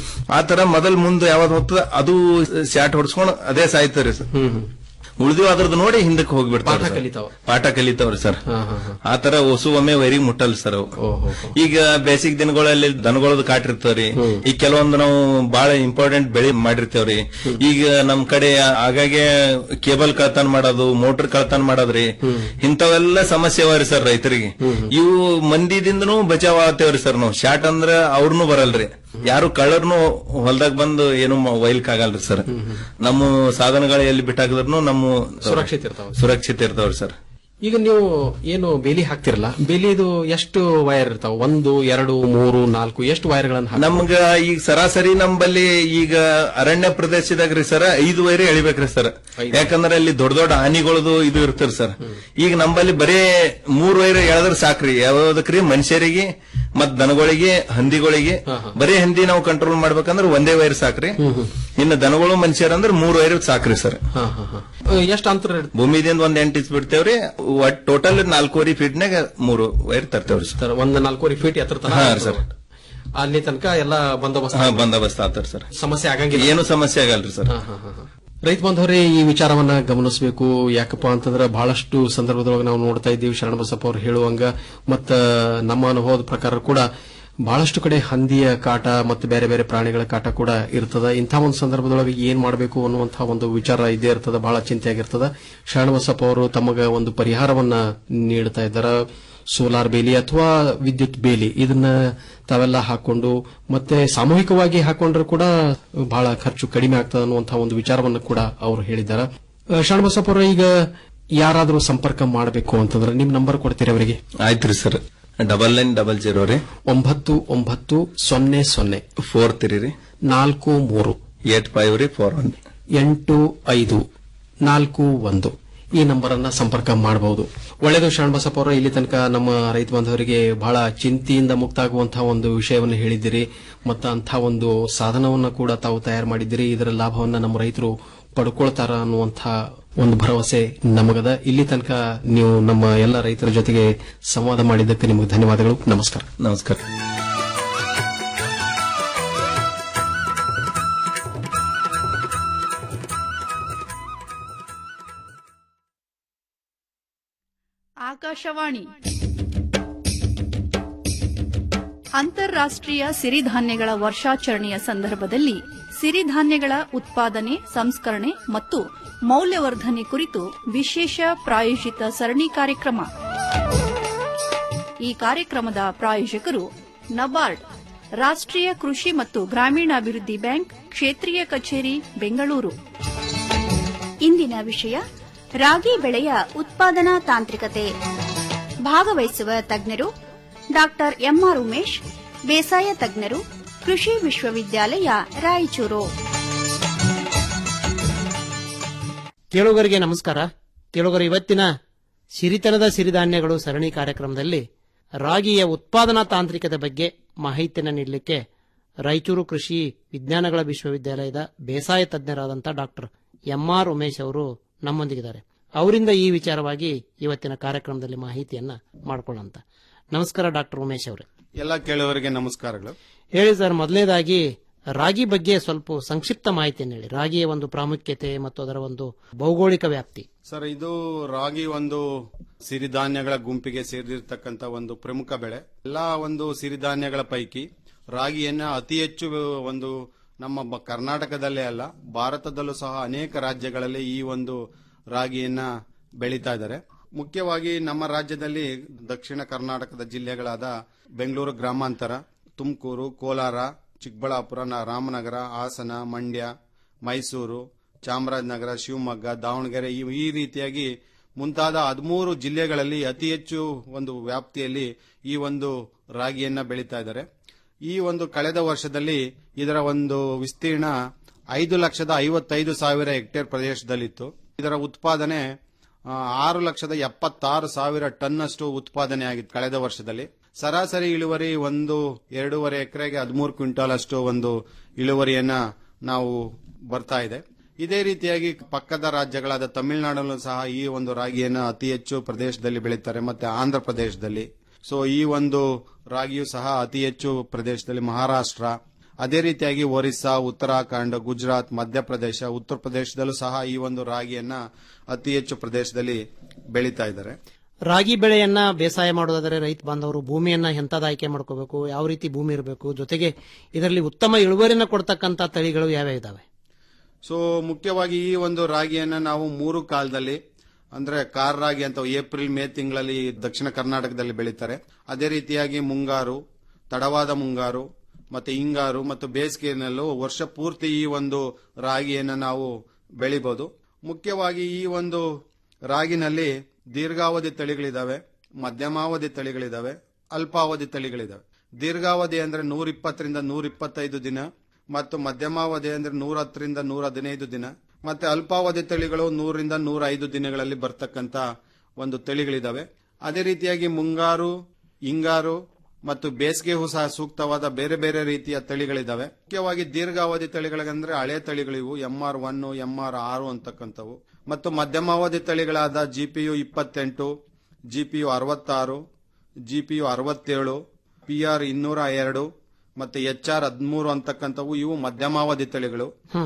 ಆ ತರ ಮೊದಲ್ ಮುಂದೆ ಯಾವಾಗ ಹೋಗ್ತದ ಅದು ಶಾಟ್ ಹೊಡ್ಸ್ಕೊಂಡು ಅದೇ ಸಾಯ್ತದ್ರಿ ಸರ್ ಉಳಿದು ಅದ್ರದ್ದು ನೋಡಿ ಹಿಂದಕ್ಕೆ ಹೋಗ್ಬಿಡ್ತಾವ ಪಾಠ ಕಲಿತಾವ. ಪಾಠ ಕಲಿತಾವ್ರಿ ಸರ್ ಆ ತರ ಹೊಸು ಒಮ್ಮೆ ವೈರಿಗೆ ಮುಟ್ಟಲ್ ಸರ್ ಅವು ಈಗ ಬೇಸಿಕ್ ದಿನಗಳಲ್ಲಿ ದನಗಳದ್ದು ಕಾಟಿರ್ತಾವ್ರಿ ಈಗ ಕೆಲವೊಂದು ನಾವು ಬಹಳ ಇಂಪಾರ್ಟೆಂಟ್ ಬೆಳೆ ಮಾಡಿರ್ತೇವ್ರಿ ಈಗ ನಮ್ ಕಡೆ ಆಗಾಗೆ ಕೇಬಲ್ ಕಳ್ತನ ಮಾಡೋದು ಮೋಟರ್ ಕಳ್ತನ ಮಾಡೋದ್ರಿ ಇಂಥವೆಲ್ಲ ಸಮಸ್ಯೆ ಅವರಿ ಸರ್ ರೈತರಿಗೆ ಇವು ಮಂದಿದಿಂದನೂ ಬಚಾವ್ ಆಗ್ತೇವ್ರಿ ಸರ್ ನಾವು ಶಾಟ್ ಅಂದ್ರ ಅವ್ರನ್ನೂ ಬರಲ್ರಿ ಯಾರು ಕಳ್ಳರ್ನು ಹೊಲ್ದಾಗ ಬಂದು ಏನು ಒಯ್ಲಿಕ್ ಆಗಲ್ರಿ ಸರ್ ನಮ್ಮ ಸಾಧನಗಳು ಎಲ್ಲಿ ಬಿಟ್ಟಾಕಿದ್ರು ನಮ್ಮ ಸುರಕ್ಷಿತ ಇರ್ತಾವ. ಸುರಕ್ಷಿತ ಇರ್ತಾವ್ರಿ ಸರ್ ಈಗ ನೀವು ಏನು ಬೇಲಿ ಹಾಕ್ತಿರಲ್ಲ ಬೇಲಿದು ಎಷ್ಟು ವೈರ್ ಇರ್ತಾವ ಒಂದು ಎರಡು ಮೂರು ನಾಲ್ಕು ಎಷ್ಟು ವೈರ್ಗಳನ್ನ ನಮ್ಗ ಈಗ ಸರಾಸರಿ ನಂಬಲ್ಲಿ ಈಗ ಅರಣ್ಯ ಪ್ರದೇಶದಾಗ ರೀ ಸರ್ ಐದು ವೈರಿ ಎಳಿಬೇಕ್ರಿ ಸರ್ ಯಾಕಂದ್ರೆ ಅಲ್ಲಿ ದೊಡ್ಡ ದೊಡ್ಡ ಆನಿಗಳದು ಇದು ಇರ್ತರಿ ಸರ್ ಈಗ ನಂಬಲ್ಲಿ ಬರೇ ಮೂರ್ ವೈರ್ ಎಳೆದ್ರ ಸಾಕ್ರಿ ಯಾವ್ದಕ್ರಿ ಮನುಷ್ಯರಿಗೆ ಮತ್ ದನಗಳಿಗೆ ಹಂದಿಗಳಿಗೆ ಬರೀ ಹಂದಿ ನಾವು ಕಂಟ್ರೋಲ್ ಮಾಡ್ಬೇಕಂದ್ರೆ ಒಂದೇ ವೈರ್ ಸಾಕ್ರಿ ಇನ್ನು ದನಗಳು ಮನುಷ್ಯರಂದ್ರೆ ಮೂರ್ ವೈರ್ ಸಾಕ್ರಿ ಸರ್ ಎಷ್ಟು ಅಂತರ ಇರ್ತದೆ ಭೂಮಿದಿಂದ ಒಂದ್ ಎಂಟು ಇಸ್ ಬಿಡ್ತೇವ್ರಿ ಒಟ್ ಟೋಟಲ್ ನಾಲ್ಕೂವರೆ ಫೀಟ್ನಾಗ ಮೂರು ವೈರ್ ತರ್ತೇವ್ರಿ ಸರ್ ಒಂದ್ ನಾಲ್ಕೂವರೆ ಫೀಟ್ ಎತ್ತರ ತನಕ ಹಾ, ಇರ್ತದೆ. ಸರ್. ಅಲ್ಲಿ ತನಕ ಎಲ್ಲ ಬಂದೋಬಸ್ತ್ ಹಾ ಬಂದೋಬಸ್ತ್ ಆತಾರ ಸರ್ ಸಮಸ್ಯೆ ಆಗಂಗಿಲ್ಲ ಏನು ಸಮಸ್ಯೆ ಆಗಲ್ರಿ ಸರ್ ರೈತ ಬಾಂಧವರೇ ಈ ವಿಚಾರವನ್ನ ಗಮನಿಸಬೇಕು ಯಾಕಪ್ಪ ಅಂತಂದ್ರೆ ಬಹಳಷ್ಟು ಸಂದರ್ಭದೊಳಗೆ ನಾವು ನೋಡ್ತಾ ಇದ್ದೀವಿ ಶರಣಬಸಪ್ಪ ಅವ್ರು ಹೇಳುವಂಗ ಮತ್ತ ನಮ್ಮ ಅನುಭವದ ಪ್ರಕಾರ ಕೂಡ ಬಹಳಷ್ಟು ಕಡೆ ಹಂದಿಯ ಕಾಟ ಮತ್ತು ಬೇರೆ ಬೇರೆ ಪ್ರಾಣಿಗಳ ಕಾಟ ಕೂಡ ಇರ್ತದ ಇಂಥ ಒಂದು ಸಂದರ್ಭದೊಳಗೆ ಏನ್ ಮಾಡಬೇಕು ಅನ್ನುವಂತಹ ಒಂದು ವಿಚಾರ ಇದ್ದೇ ಇರ್ತದ ಬಹಳ ಚಿಂತೆಯಾಗಿರ್ತದ ಶರಣಬಸಪ್ಪ ಅವರು ತಮಗ ಒಂದು ಪರಿಹಾರವನ್ನ ನೀಡ್ತಾ ಇದ್ದಾರೆ ಸೋಲಾರ್ ಬೇಲಿ ಅಥವಾ ವಿದ್ಯುತ್ ಬೇಲಿ ಇದನ್ನ ತಾವೆಲ್ಲ ಹಾಕೊಂಡು ಮತ್ತೆ ಸಾಮೂಹಿಕವಾಗಿ ಹಾಕೊಂಡ್ರೆ ಕೂಡ ಬಹಳ ಖರ್ಚು ಕಡಿಮೆ ಆಗ್ತದೆ ಅನ್ನುವಂತಹ ಒಂದು ವಿಚಾರವನ್ನು ಕೂಡ ಅವರು ಹೇಳಿದ್ದಾರೆ ಅಹ್, ಶರಣಬಸಪ್ಪ ಅವರ ಈಗ ಯಾರಾದರೂ ಸಂಪರ್ಕ ಮಾಡಬೇಕು ಅಂತಂದ್ರೆ ನಿಮ್ ನಂಬರ್ ಕೊಡ್ತೀರಿ ಅವರಿಗೆ ಆಯ್ತ್ರಿ sir double nine double zero ರೀ ಒಂಬತ್ತು ಒಂಬತ್ತು ಸೊನ್ನೆ ಸೊನ್ನೆ ಫೋರ್ ತ್ರೀ ರೀ ನಾಲ್ಕು ಮೂರು ಏಟ್ ಫೈವ್ ರೀ ಫೋರ್ ಒನ್ ಎಂಟು ಐದು ನಾಲ್ಕು ಒಂದು ಈ ನಂಬರ್ ಅನ್ನ ಸಂಪರ್ಕ ಮಾಡಬಹುದು ಒಳ್ಳೆಯದು ಶರಣಬಸಪ್ಪ ಅವರು ಇಲ್ಲಿ ತನಕ ನಮ್ಮ ರೈತ ಬಾಂಧವರಿಗೆ ಬಹಳ ಚಿಂತೆಯಿಂದ ಮುಕ್ತ ಆಗುವಂತಹ ಒಂದು ವಿಷಯವನ್ನು ಹೇಳಿದ್ದೀರಿ ಮತ್ತು ಅಂತಹ ಒಂದು ಸಾಧನವನ್ನ ಕೂಡ ತಾವು ತಯಾರು ಮಾಡಿದ್ದೀರಿ ಇದರ ಲಾಭವನ್ನ ನಮ್ಮ ರೈತರು ಪಡ್ಕೊಳ್ತಾರ ಅನ್ನುವಂತಹ ಒಂದು ಭರವಸೆ ನಮಗದ ಇಲ್ಲಿ ತನಕ ನೀವು ನಮ್ಮ ಎಲ್ಲ ರೈತರ ಜೊತೆಗೆ ಸಂವಾದ ಮಾಡಿದ್ದಕ್ಕೆ ನಿಮಗೆ ಧನ್ಯವಾದಗಳು ನಮಸ್ಕಾರ ನಮಸ್ಕಾರ ಆಕಾಶವಾಣಿ ಅಂತಾರಾಷ್ಟ್ರೀಯ ಸಿರಿಧಾನ್ಯಗಳ ವರ್ಷಾಚರಣೆಯ ಸಂದರ್ಭದಲ್ಲಿ ಸಿರಿಧಾನ್ಯಗಳ ಉತ್ಪಾದನೆ ಸಂಸ್ಕರಣೆ ಮತ್ತು ಮೌಲ್ಯವರ್ಧನೆ ಕುರಿತು ವಿಶೇಷ ಪ್ರಾಯೋಜಿತ ಸರಣಿ ಕಾರ್ಯಕ್ರಮ ಈ ಕಾರ್ಯಕ್ರಮದ ಪ್ರಾಯೋಜಕರು ನಬಾರ್ಡ್ ರಾಷ್ಟ್ರೀಯ ಕೃಷಿ ಮತ್ತು ಗ್ರಾಮೀಣಾಭಿವೃದ್ಧಿ ಬ್ಯಾಂಕ್ ಕ್ಷೇತ್ರೀಯ ಕಚೇರಿ ಬೆಂಗಳೂರು ಇಂದಿನ ವಿಷಯ ರಾಗಿ ಬೆಳೆಯ ಉತ್ಪಾದನಾ ತಾಂತ್ರಿಕತೆ ಭಾಗವಹಿಸುವ ತಜ್ಞರು ಡಾಕ್ಟರ್ ಎಂಆರ್ ಉಮೇಶ್ ಬೇಸಾಯ ತಜ್ಞರು ಕೃಷಿ ವಿಶ್ವವಿದ್ಯಾಲಯ ರಾಯಚೂರು ಕೇಳುಗರಿಗೆ ನಮಸ್ಕಾರ ಕೇಳುಗರು ಇವತ್ತಿನ ಸಿರಿತನದ ಸಿರಿಧಾನ್ಯಗಳು ಸರಣಿ ಕಾರ್ಯಕ್ರಮದಲ್ಲಿ ರಾಗಿಯ ಉತ್ಪಾದನಾ ತಾಂತ್ರಿಕತೆ ಬಗ್ಗೆ ಮಾಹಿತಿಯನ್ನು ನೀಡಲಿಕ್ಕೆ ರಾಯಚೂರು ಕೃಷಿ ವಿಜ್ಞಾನಗಳ ವಿಶ್ವವಿದ್ಯಾಲಯದ ಬೇಸಾಯ ತಜ್ಞರಾದಂಥ ಡಾಕ್ಟರ್ ಎಂಆರ್ ಉಮೇಶ್ ಅವರು ನಮ್ಮೊಂದಿಗಿದ್ದಾರೆ ಅವರಿಂದ ಈ ವಿಚಾರವಾಗಿ ಇವತ್ತಿನ ಕಾರ್ಯಕ್ರಮದಲ್ಲಿ ಮಾಹಿತಿಯನ್ನ ಮಾಡ್ಕೊಳ್ಳೋಂತ ನಮಸ್ಕಾರ ಡಾಕ್ಟರ್ ಉಮೇಶ್ ಅವರೇ ಎಲ್ಲ ಕೇಳುವವರಿಗೆ ನಮಸ್ಕಾರಗಳು ಹೇಳಿ ಸರ್ ಮೊದಲನೇದಾಗಿ ರಾಗಿ ಬಗ್ಗೆ ಸ್ವಲ್ಪ ಸಂಕ್ಷಿಪ್ತ ಮಾಹಿತಿಯನ್ನು ಹೇಳಿ ರಾಗಿಯ ಒಂದು ಪ್ರಾಮುಖ್ಯತೆ ಮತ್ತು ಅದರ ಒಂದು ಭೌಗೋಳಿಕ ವ್ಯಾಪ್ತಿ ಸರ್ ಇದು ರಾಗಿ ಒಂದು ಸಿರಿಧಾನ್ಯಗಳ ಗುಂಪಿಗೆ ಸೇರಿರ್ತಕ್ಕಂಥ ಒಂದು ಪ್ರಮುಖ ಬೆಳೆ ಎಲ್ಲಾ ಒಂದು ಸಿರಿಧಾನ್ಯಗಳ ಪೈಕಿ ರಾಗಿಯನ್ನ ಅತಿ ಹೆಚ್ಚು ಒಂದು ನಮ್ಮ ಬ- ಕರ್ನಾಟಕದಲ್ಲೇ ಅಲ್ಲ ಭಾರತದಲ್ಲೂ ಸಹ ಅನೇಕ ರಾಜ್ಯಗಳಲ್ಲಿ ಈ ಒಂದು ರಾಗಿಯನ್ನ ಬೆಳೀತಾ ಇದ್ದಾರೆ ಮುಖ್ಯವಾಗಿ ನಮ್ಮ ರಾಜ್ಯದಲ್ಲಿ ದಕ್ಷಿಣ ಕರ್ನಾಟಕದ ಜಿಲ್ಲೆಗಳಾದ ಬೆಂಗಳೂರು ಗ್ರಾಮಾಂತರ ತುಮಕೂರು ಕೋಲಾರ ಚಿಕ್ಕಬಳ್ಳಾಪುರ ನ- ರಾಮನಗರ ಹಾಸನ ಮಂಡ್ಯ ಮೈಸೂರು ಚಾಮರಾಜನಗರ ಶಿವಮೊಗ್ಗ ದಾವಣಗೆರೆ ಈ- ಈ ರೀತಿಯಾಗಿ ಮುಂತಾದ ಹದಿಮೂರು ಜಿಲ್ಲೆಗಳಲ್ಲಿ ಅತಿ ಹೆಚ್ಚು ಒಂದು ವ್ಯಾಪ್ತಿಯಲ್ಲಿ ಈ ಒಂದು ರಾಗಿಯನ್ನ ಬೆಳೀತಾ ಇದ್ದಾರೆ ಈ ಒಂದು ಕಳೆದ ವರ್ಷದಲ್ಲಿ ಇದರ ಒಂದು ವಿಸ್ತೀರ್ಣ ಐದು ಲಕ್ಷದ ಐವತ್ತೈದು ಸಾವಿರ ಹೆಕ್ಟೇರ್ ಪ್ರದೇಶದಲ್ಲಿತ್ತು ಇದರ ಉತ್ಪಾದನೆ ಆ, ಆರು ಲಕ್ಷದ ಎಪ್ಪತ್ತಾರು ಸಾವಿರ ಟನ್ನಷ್ಟು ಉತ್ಪಾದನೆ ಆಗಿತ್ತು ಕಳೆದ ವರ್ಷದಲ್ಲಿ ಸರಾಸರಿ ಇಳುವರಿ ಒಂದು ಎರಡೂವರೆ ಎಕರೆಗೆ ಹದಿಮೂರು ಕ್ವಿಂಟಾಲ್ ಅಷ್ಟು ಒಂದು ಇಳುವರಿಯನ್ನ ನಾವು ಬರ್ತಾ ಇದೆ ಇದೇ ರೀತಿಯಾಗಿ ಪಕ್ಕದ ರಾಜ್ಯಗಳಾದ ತಮಿಳುನಾಡಲ್ಲೂ ಸಹ ಈ ಒಂದು ರಾಗಿಯನ್ನ ಅತಿ ಹೆಚ್ಚು ಪ್ರದೇಶದಲ್ಲಿ ಬೆಳೀತಾರೆ ಮತ್ತೆ ಆಂಧ್ರ ಪ್ರದೇಶದಲ್ಲಿ ಸೊ ಈ ಒಂದು ರಾಗಿಯು ಸಹ ಅತಿ ಹೆಚ್ಚು ಪ್ರದೇಶದಲ್ಲಿ ಮಹಾರಾಷ್ಟ್ರ ಅದೇ ರೀತಿಯಾಗಿ ಒರಿಸ್ಸಾ ಉತ್ತರಾಖಂಡ್ ಗುಜರಾತ್ ಮಧ್ಯಪ್ರದೇಶ ಉತ್ತರ ಪ್ರದೇಶದಲ್ಲೂ ಸಹ ಈ ಒಂದು ರಾಗಿಯನ್ನ ಅತಿ ಹೆಚ್ಚು ಪ್ರದೇಶದಲ್ಲಿ ಬೆಳೀತಾ ಇದ್ದಾರೆ ರಾಗಿ ಬೆಳೆಯನ್ನ ಬೇಸಾಯ ಮಾಡೋದಾದರೆ ರೈತ ಬಾಂಧವರು ಭೂಮಿಯನ್ನ ಎಂತದ ಆಯ್ಕೆ ಮಾಡ್ಕೋಬೇಕು ಯಾವ ರೀತಿ ಭೂಮಿ ಇರಬೇಕು ಜೊತೆಗೆ ಇದರಲ್ಲಿ ಉತ್ತಮ ಇಳುವರಿನ ಕೊಡ್ತಕ್ಕಂತ ತಳಿಗಳು ಯಾವ್ಯಾವ ಇದಾವೆ ಸೊ ಮುಖ್ಯವಾಗಿ ಈ ಒಂದು ರಾಗಿಯನ್ನ ನಾವು ಮೂರು ಕಾಲದಲ್ಲಿ ಅಂದ್ರೆ ಕಾರ್ ರಾಗಿ ಅಂತ ಏಪ್ರಿಲ್ ಮೇ ತಿಂಗಳಲ್ಲಿ ದಕ್ಷಿಣ ಕರ್ನಾಟಕದಲ್ಲಿ ಬೆಳೀತಾರೆ ಅದೇ ರೀತಿಯಾಗಿ ಮುಂಗಾರು ತಡವಾದ ಮುಂಗಾರು ಮತ್ತೆ ಹಿಂಗಾರು ಮತ್ತು ಬೇಸಿಗೆಯಲ್ಲೂ ವರ್ಷ ಪೂರ್ತಿ ಈ ಒಂದು ರಾಗಿಯನ್ನ ನಾವು ಬೆಳಿಬಹುದು ಮುಖ್ಯವಾಗಿ ಈ ಒಂದು ರಾಗಿನಲ್ಲಿ ದೀರ್ಘಾವಧಿ ತಳಿಗಳಿದಾವೆ ಮಧ್ಯಮಾವಧಿ ತಳಿಗಳಿದಾವೆ ಅಲ್ಪಾವಧಿ ತಳಿಗಳಿದಾವೆ ದೀರ್ಘಾವಧಿ ಅಂದ್ರೆ ನೂರ ಇಪ್ಪತ್ತರಿಂದ ನೂರ ಇಪ್ಪತ್ತೈದು ದಿನ ಮತ್ತು ಮಧ್ಯಮಾವಧಿ ಅಂದ್ರೆ ನೂರ ಹತ್ತರಿಂದ ನೂರ ಹದಿನೈದು ದಿನ ಮತ್ತೆ ಅಲ್ಪಾವಧಿ ತಳಿಗಳು ನೂರರಿಂದ ನೂರ ಐದು ದಿನಗಳಲ್ಲಿ ಬರ್ತಕ್ಕಂತ ಒಂದು ತಳಿಗಳಿದಾವೆ ಅದೇ ರೀತಿಯಾಗಿ ಮುಂಗಾರು ಹಿಂಗಾರು ಮತ್ತು ಬೇಸಿಗೆಗೂ ಸಹ ಸೂಕ್ತವಾದ ಬೇರೆ ಬೇರೆ ರೀತಿಯ ತಳಿಗಳಿದಾವೆ ಮುಖ್ಯವಾಗಿ ದೀರ್ಘಾವಧಿ ತಳಿಗಳಂದ್ರೆ ಹಳೆ ತಳಿಗಳಿವು ಎಂಆರ್ ಒನ್ ಎಂಆರ್ ಆರು ಅಂತಕ್ಕಂಥವು ಮತ್ತು ಮಧ್ಯಮಾವಧಿ ತಳಿಗಳಾದ ಜಿಪಿಯು ಇಪ್ಪತ್ತೆಂಟು ಜಿಪಿಯು ಅರವತ್ತಾರು ಜಿಪಿಯು ಅರವತ್ತೇಳು ಪಿಆರ್ ಇನ್ನೂರ ಎರಡು ಮತ್ತೆ ಎಚ್ಆರ್ ಹದಿಮೂರು ಅಂತಕ್ಕಂಥವು ಇವು ಮಧ್ಯಮಾವಧಿ ತಳಿಗಳು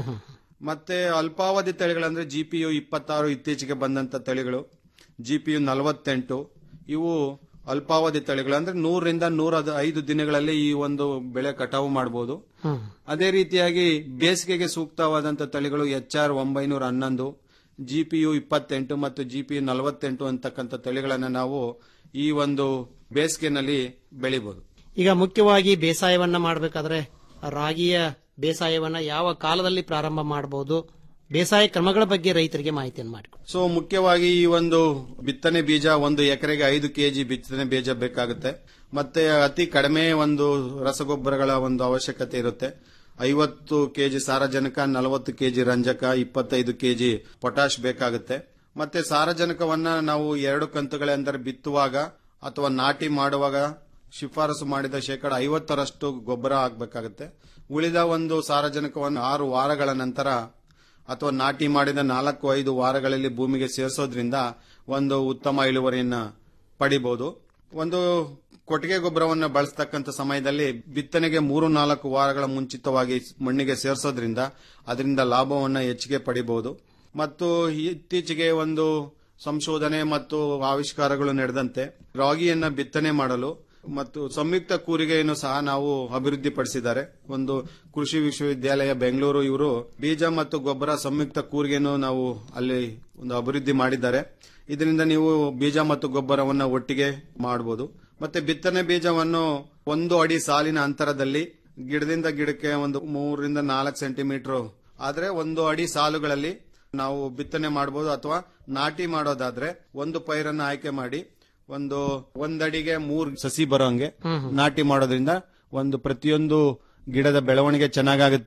ಮತ್ತೆ ಅಲ್ಪಾವಧಿ ತಳಿಗಳಂದ್ರೆ ಜಿಪಿಯು ಇಪ್ಪತ್ತಾರು ಇತ್ತೀಚೆಗೆ ಬಂದಂತ ತಳಿಗಳು ಜಿಪಿಯು ನಲವತ್ತೆಂಟು ಇವು ಅಲ್ಪಾವಧಿ ತಳಿಗಳು ಅಂದ್ರೆ ನೂರರಿಂದ ನೂರ ಐದು ದಿನಗಳಲ್ಲಿ ಈ ಒಂದು ಬೆಳೆ ಕಟಾವು ಮಾಡಬಹುದು ಅದೇ ರೀತಿಯಾಗಿ ಬೇಸಿಗೆಗೆ ಸೂಕ್ತವಾದಂತ ತಳಿಗಳು ಎಚ್ ಆರ್ ಒಂಬೈನೂರ ಹನ್ನೊಂದು ಜಿಪಿಯು ಇಪ್ಪತ್ತೆಂಟು ಮತ್ತು ಜಿಪಿಯು ನಲವತ್ತೆಂಟು ಅಂತಕ್ಕಂಥ ತಳಿಗಳನ್ನ ನಾವು ಈ ಒಂದು ಬೇಸಿಗೆನಲ್ಲಿ ಬೆಳಿಬಹುದು ಈಗ ಮುಖ್ಯವಾಗಿ ಬೇಸಾಯವನ್ನ ಮಾಡಬೇಕಾದ್ರೆ ರಾಗಿಯ ಬೇಸಾಯವನ್ನ ಯಾವ ಕಾಲದಲ್ಲಿ ಪ್ರಾರಂಭ ಮಾಡಬಹುದು ಬೇಸಾಯ ಕ್ರಮಗಳ ಬಗ್ಗೆ ರೈತರಿಗೆ ಮಾಹಿತಿಯನ್ನು ಮಾಡಿ ಸೊ ಮುಖ್ಯವಾಗಿ ಈ ಒಂದು ಬಿತ್ತನೆ ಬೀಜ ಒಂದು ಎಕರೆಗೆ ಐದು ಕೆಜಿ ಬಿತ್ತನೆ ಬೀಜ ಬೇಕಾಗುತ್ತೆ ಮತ್ತೆ ಅತಿ ಕಡಿಮೆ ಒಂದು ರಸಗೊಬ್ಬರಗಳ ಒಂದು ಅವಶ್ಯಕತೆ ಇರುತ್ತೆ ಐವತ್ತು ಕೆಜಿ ಸಾರಜನಕ ನಲವತ್ತು ಕೆಜಿ ರಂಜಕ ಇಪ್ಪತ್ತೈದು ಕೆಜಿ ಪೊಟ್ಯಾಶ್ ಬೇಕಾಗುತ್ತೆ ಮತ್ತೆ ಸಾರಜನಕವನ್ನ ನಾವು ಎರಡು ಕಂತುಗಳೆಂದರೆ ಬಿತ್ತುವಾಗ ಅಥವಾ ನಾಟಿ ಮಾಡುವಾಗ ಶಿಫಾರಸು ಮಾಡಿದ ಶೇಕಡ ಐವತ್ತರಷ್ಟು ಗೊಬ್ಬರ ಹಾಕಬೇಕಾಗುತ್ತೆ ಉಳಿದ ಒಂದು ಸಾರಜನಕವನ್ನು ಆರು ವಾರಗಳ ನಂತರ ಅಥವಾ ನಾಟಿ ಮಾಡಿದ ನಾಲ್ಕು ಐದು ವಾರಗಳಲ್ಲಿ ಭೂಮಿಗೆ ಸೇರಿಸೋದ್ರಿಂದ ಒಂದು ಉತ್ತಮ ಇಳುವರಿಯನ್ನ ಪಡಿಬಹುದು ಒಂದು ಕೊಟ್ಟಿಗೆ ಗೊಬ್ಬರವನ್ನು ಬಳಸ್ತಕ್ಕಂಥ ಸಮಯದಲ್ಲಿ ಬಿತ್ತನೆಗೆ ಮೂರು ನಾಲ್ಕು ವಾರಗಳ ಮುಂಚಿತವಾಗಿ ಮಣ್ಣಿಗೆ ಸೇರಿಸೋದ್ರಿಂದ ಅದರಿಂದ ಲಾಭವನ್ನು ಹೆಚ್ಚಿಗೆ ಪಡಿಬಹುದು ಮತ್ತು ಇತ್ತೀಚೆಗೆ ಒಂದು ಸಂಶೋಧನೆ ಮತ್ತು ಆವಿಷ್ಕಾರಗಳು ನಡೆದಂತೆ ರಾಗಿಯನ್ನ ಬಿತ್ತನೆ ಮಾಡಲು ಮತ್ತು ಸಂಯುಕ್ತ ಕೂರಿಗೆಯನ್ನು ಸಹ ನಾವು ಅಭಿವೃದ್ಧಿಪಡಿಸಿದ್ದಾರೆ ಒಂದು ಕೃಷಿ ವಿಶ್ವವಿದ್ಯಾಲಯ ಬೆಂಗಳೂರು ಇವರು ಬೀಜ ಮತ್ತು ಗೊಬ್ಬರ ಸಂಯುಕ್ತ ಕೂರಿಗೆಯನ್ನು ನಾವು ಅಲ್ಲಿ ಒಂದು ಅಭಿವೃದ್ಧಿ ಮಾಡಿದ್ದಾರೆ ಇದರಿಂದ ನೀವು ಬೀಜ ಮತ್ತು ಗೊಬ್ಬರವನ್ನು ಒಟ್ಟಿಗೆ ಮಾಡಬಹುದು ಮತ್ತೆ ಬಿತ್ತನೆ ಬೀಜವನ್ನು ಒಂದು ಅಡಿ ಸಾಲಿನ ಅಂತರದಲ್ಲಿ ಗಿಡದಿಂದ ಗಿಡಕ್ಕೆ ಒಂದು ಮೂರರಿಂದ ನಾಲ್ಕು ಸೆಂಟಿಮೀಟರ್ ಆದ್ರೆ ಒಂದು ಅಡಿ ಸಾಲುಗಳಲ್ಲಿ ನಾವು ಬಿತ್ತನೆ ಮಾಡಬಹುದು ಅಥವಾ ನಾಟಿ ಮಾಡೋದಾದ್ರೆ ಒಂದು ಪೈರನ್ನ ಆಯ್ಕೆ ಮಾಡಿ ಒಂದು ಒಂದಡಿಗೆ ಮೂರ್ ಸಸಿ ಬರೋಂಗೆ ನಾಟಿ ಮಾಡೋದ್ರಿಂದ ಒಂದು ಪ್ರತಿಯೊಂದು ಗಿಡದ ಬೆಳವಣಿಗೆ ಚೆನ್ನಾಗಾಗುತ್ತೆ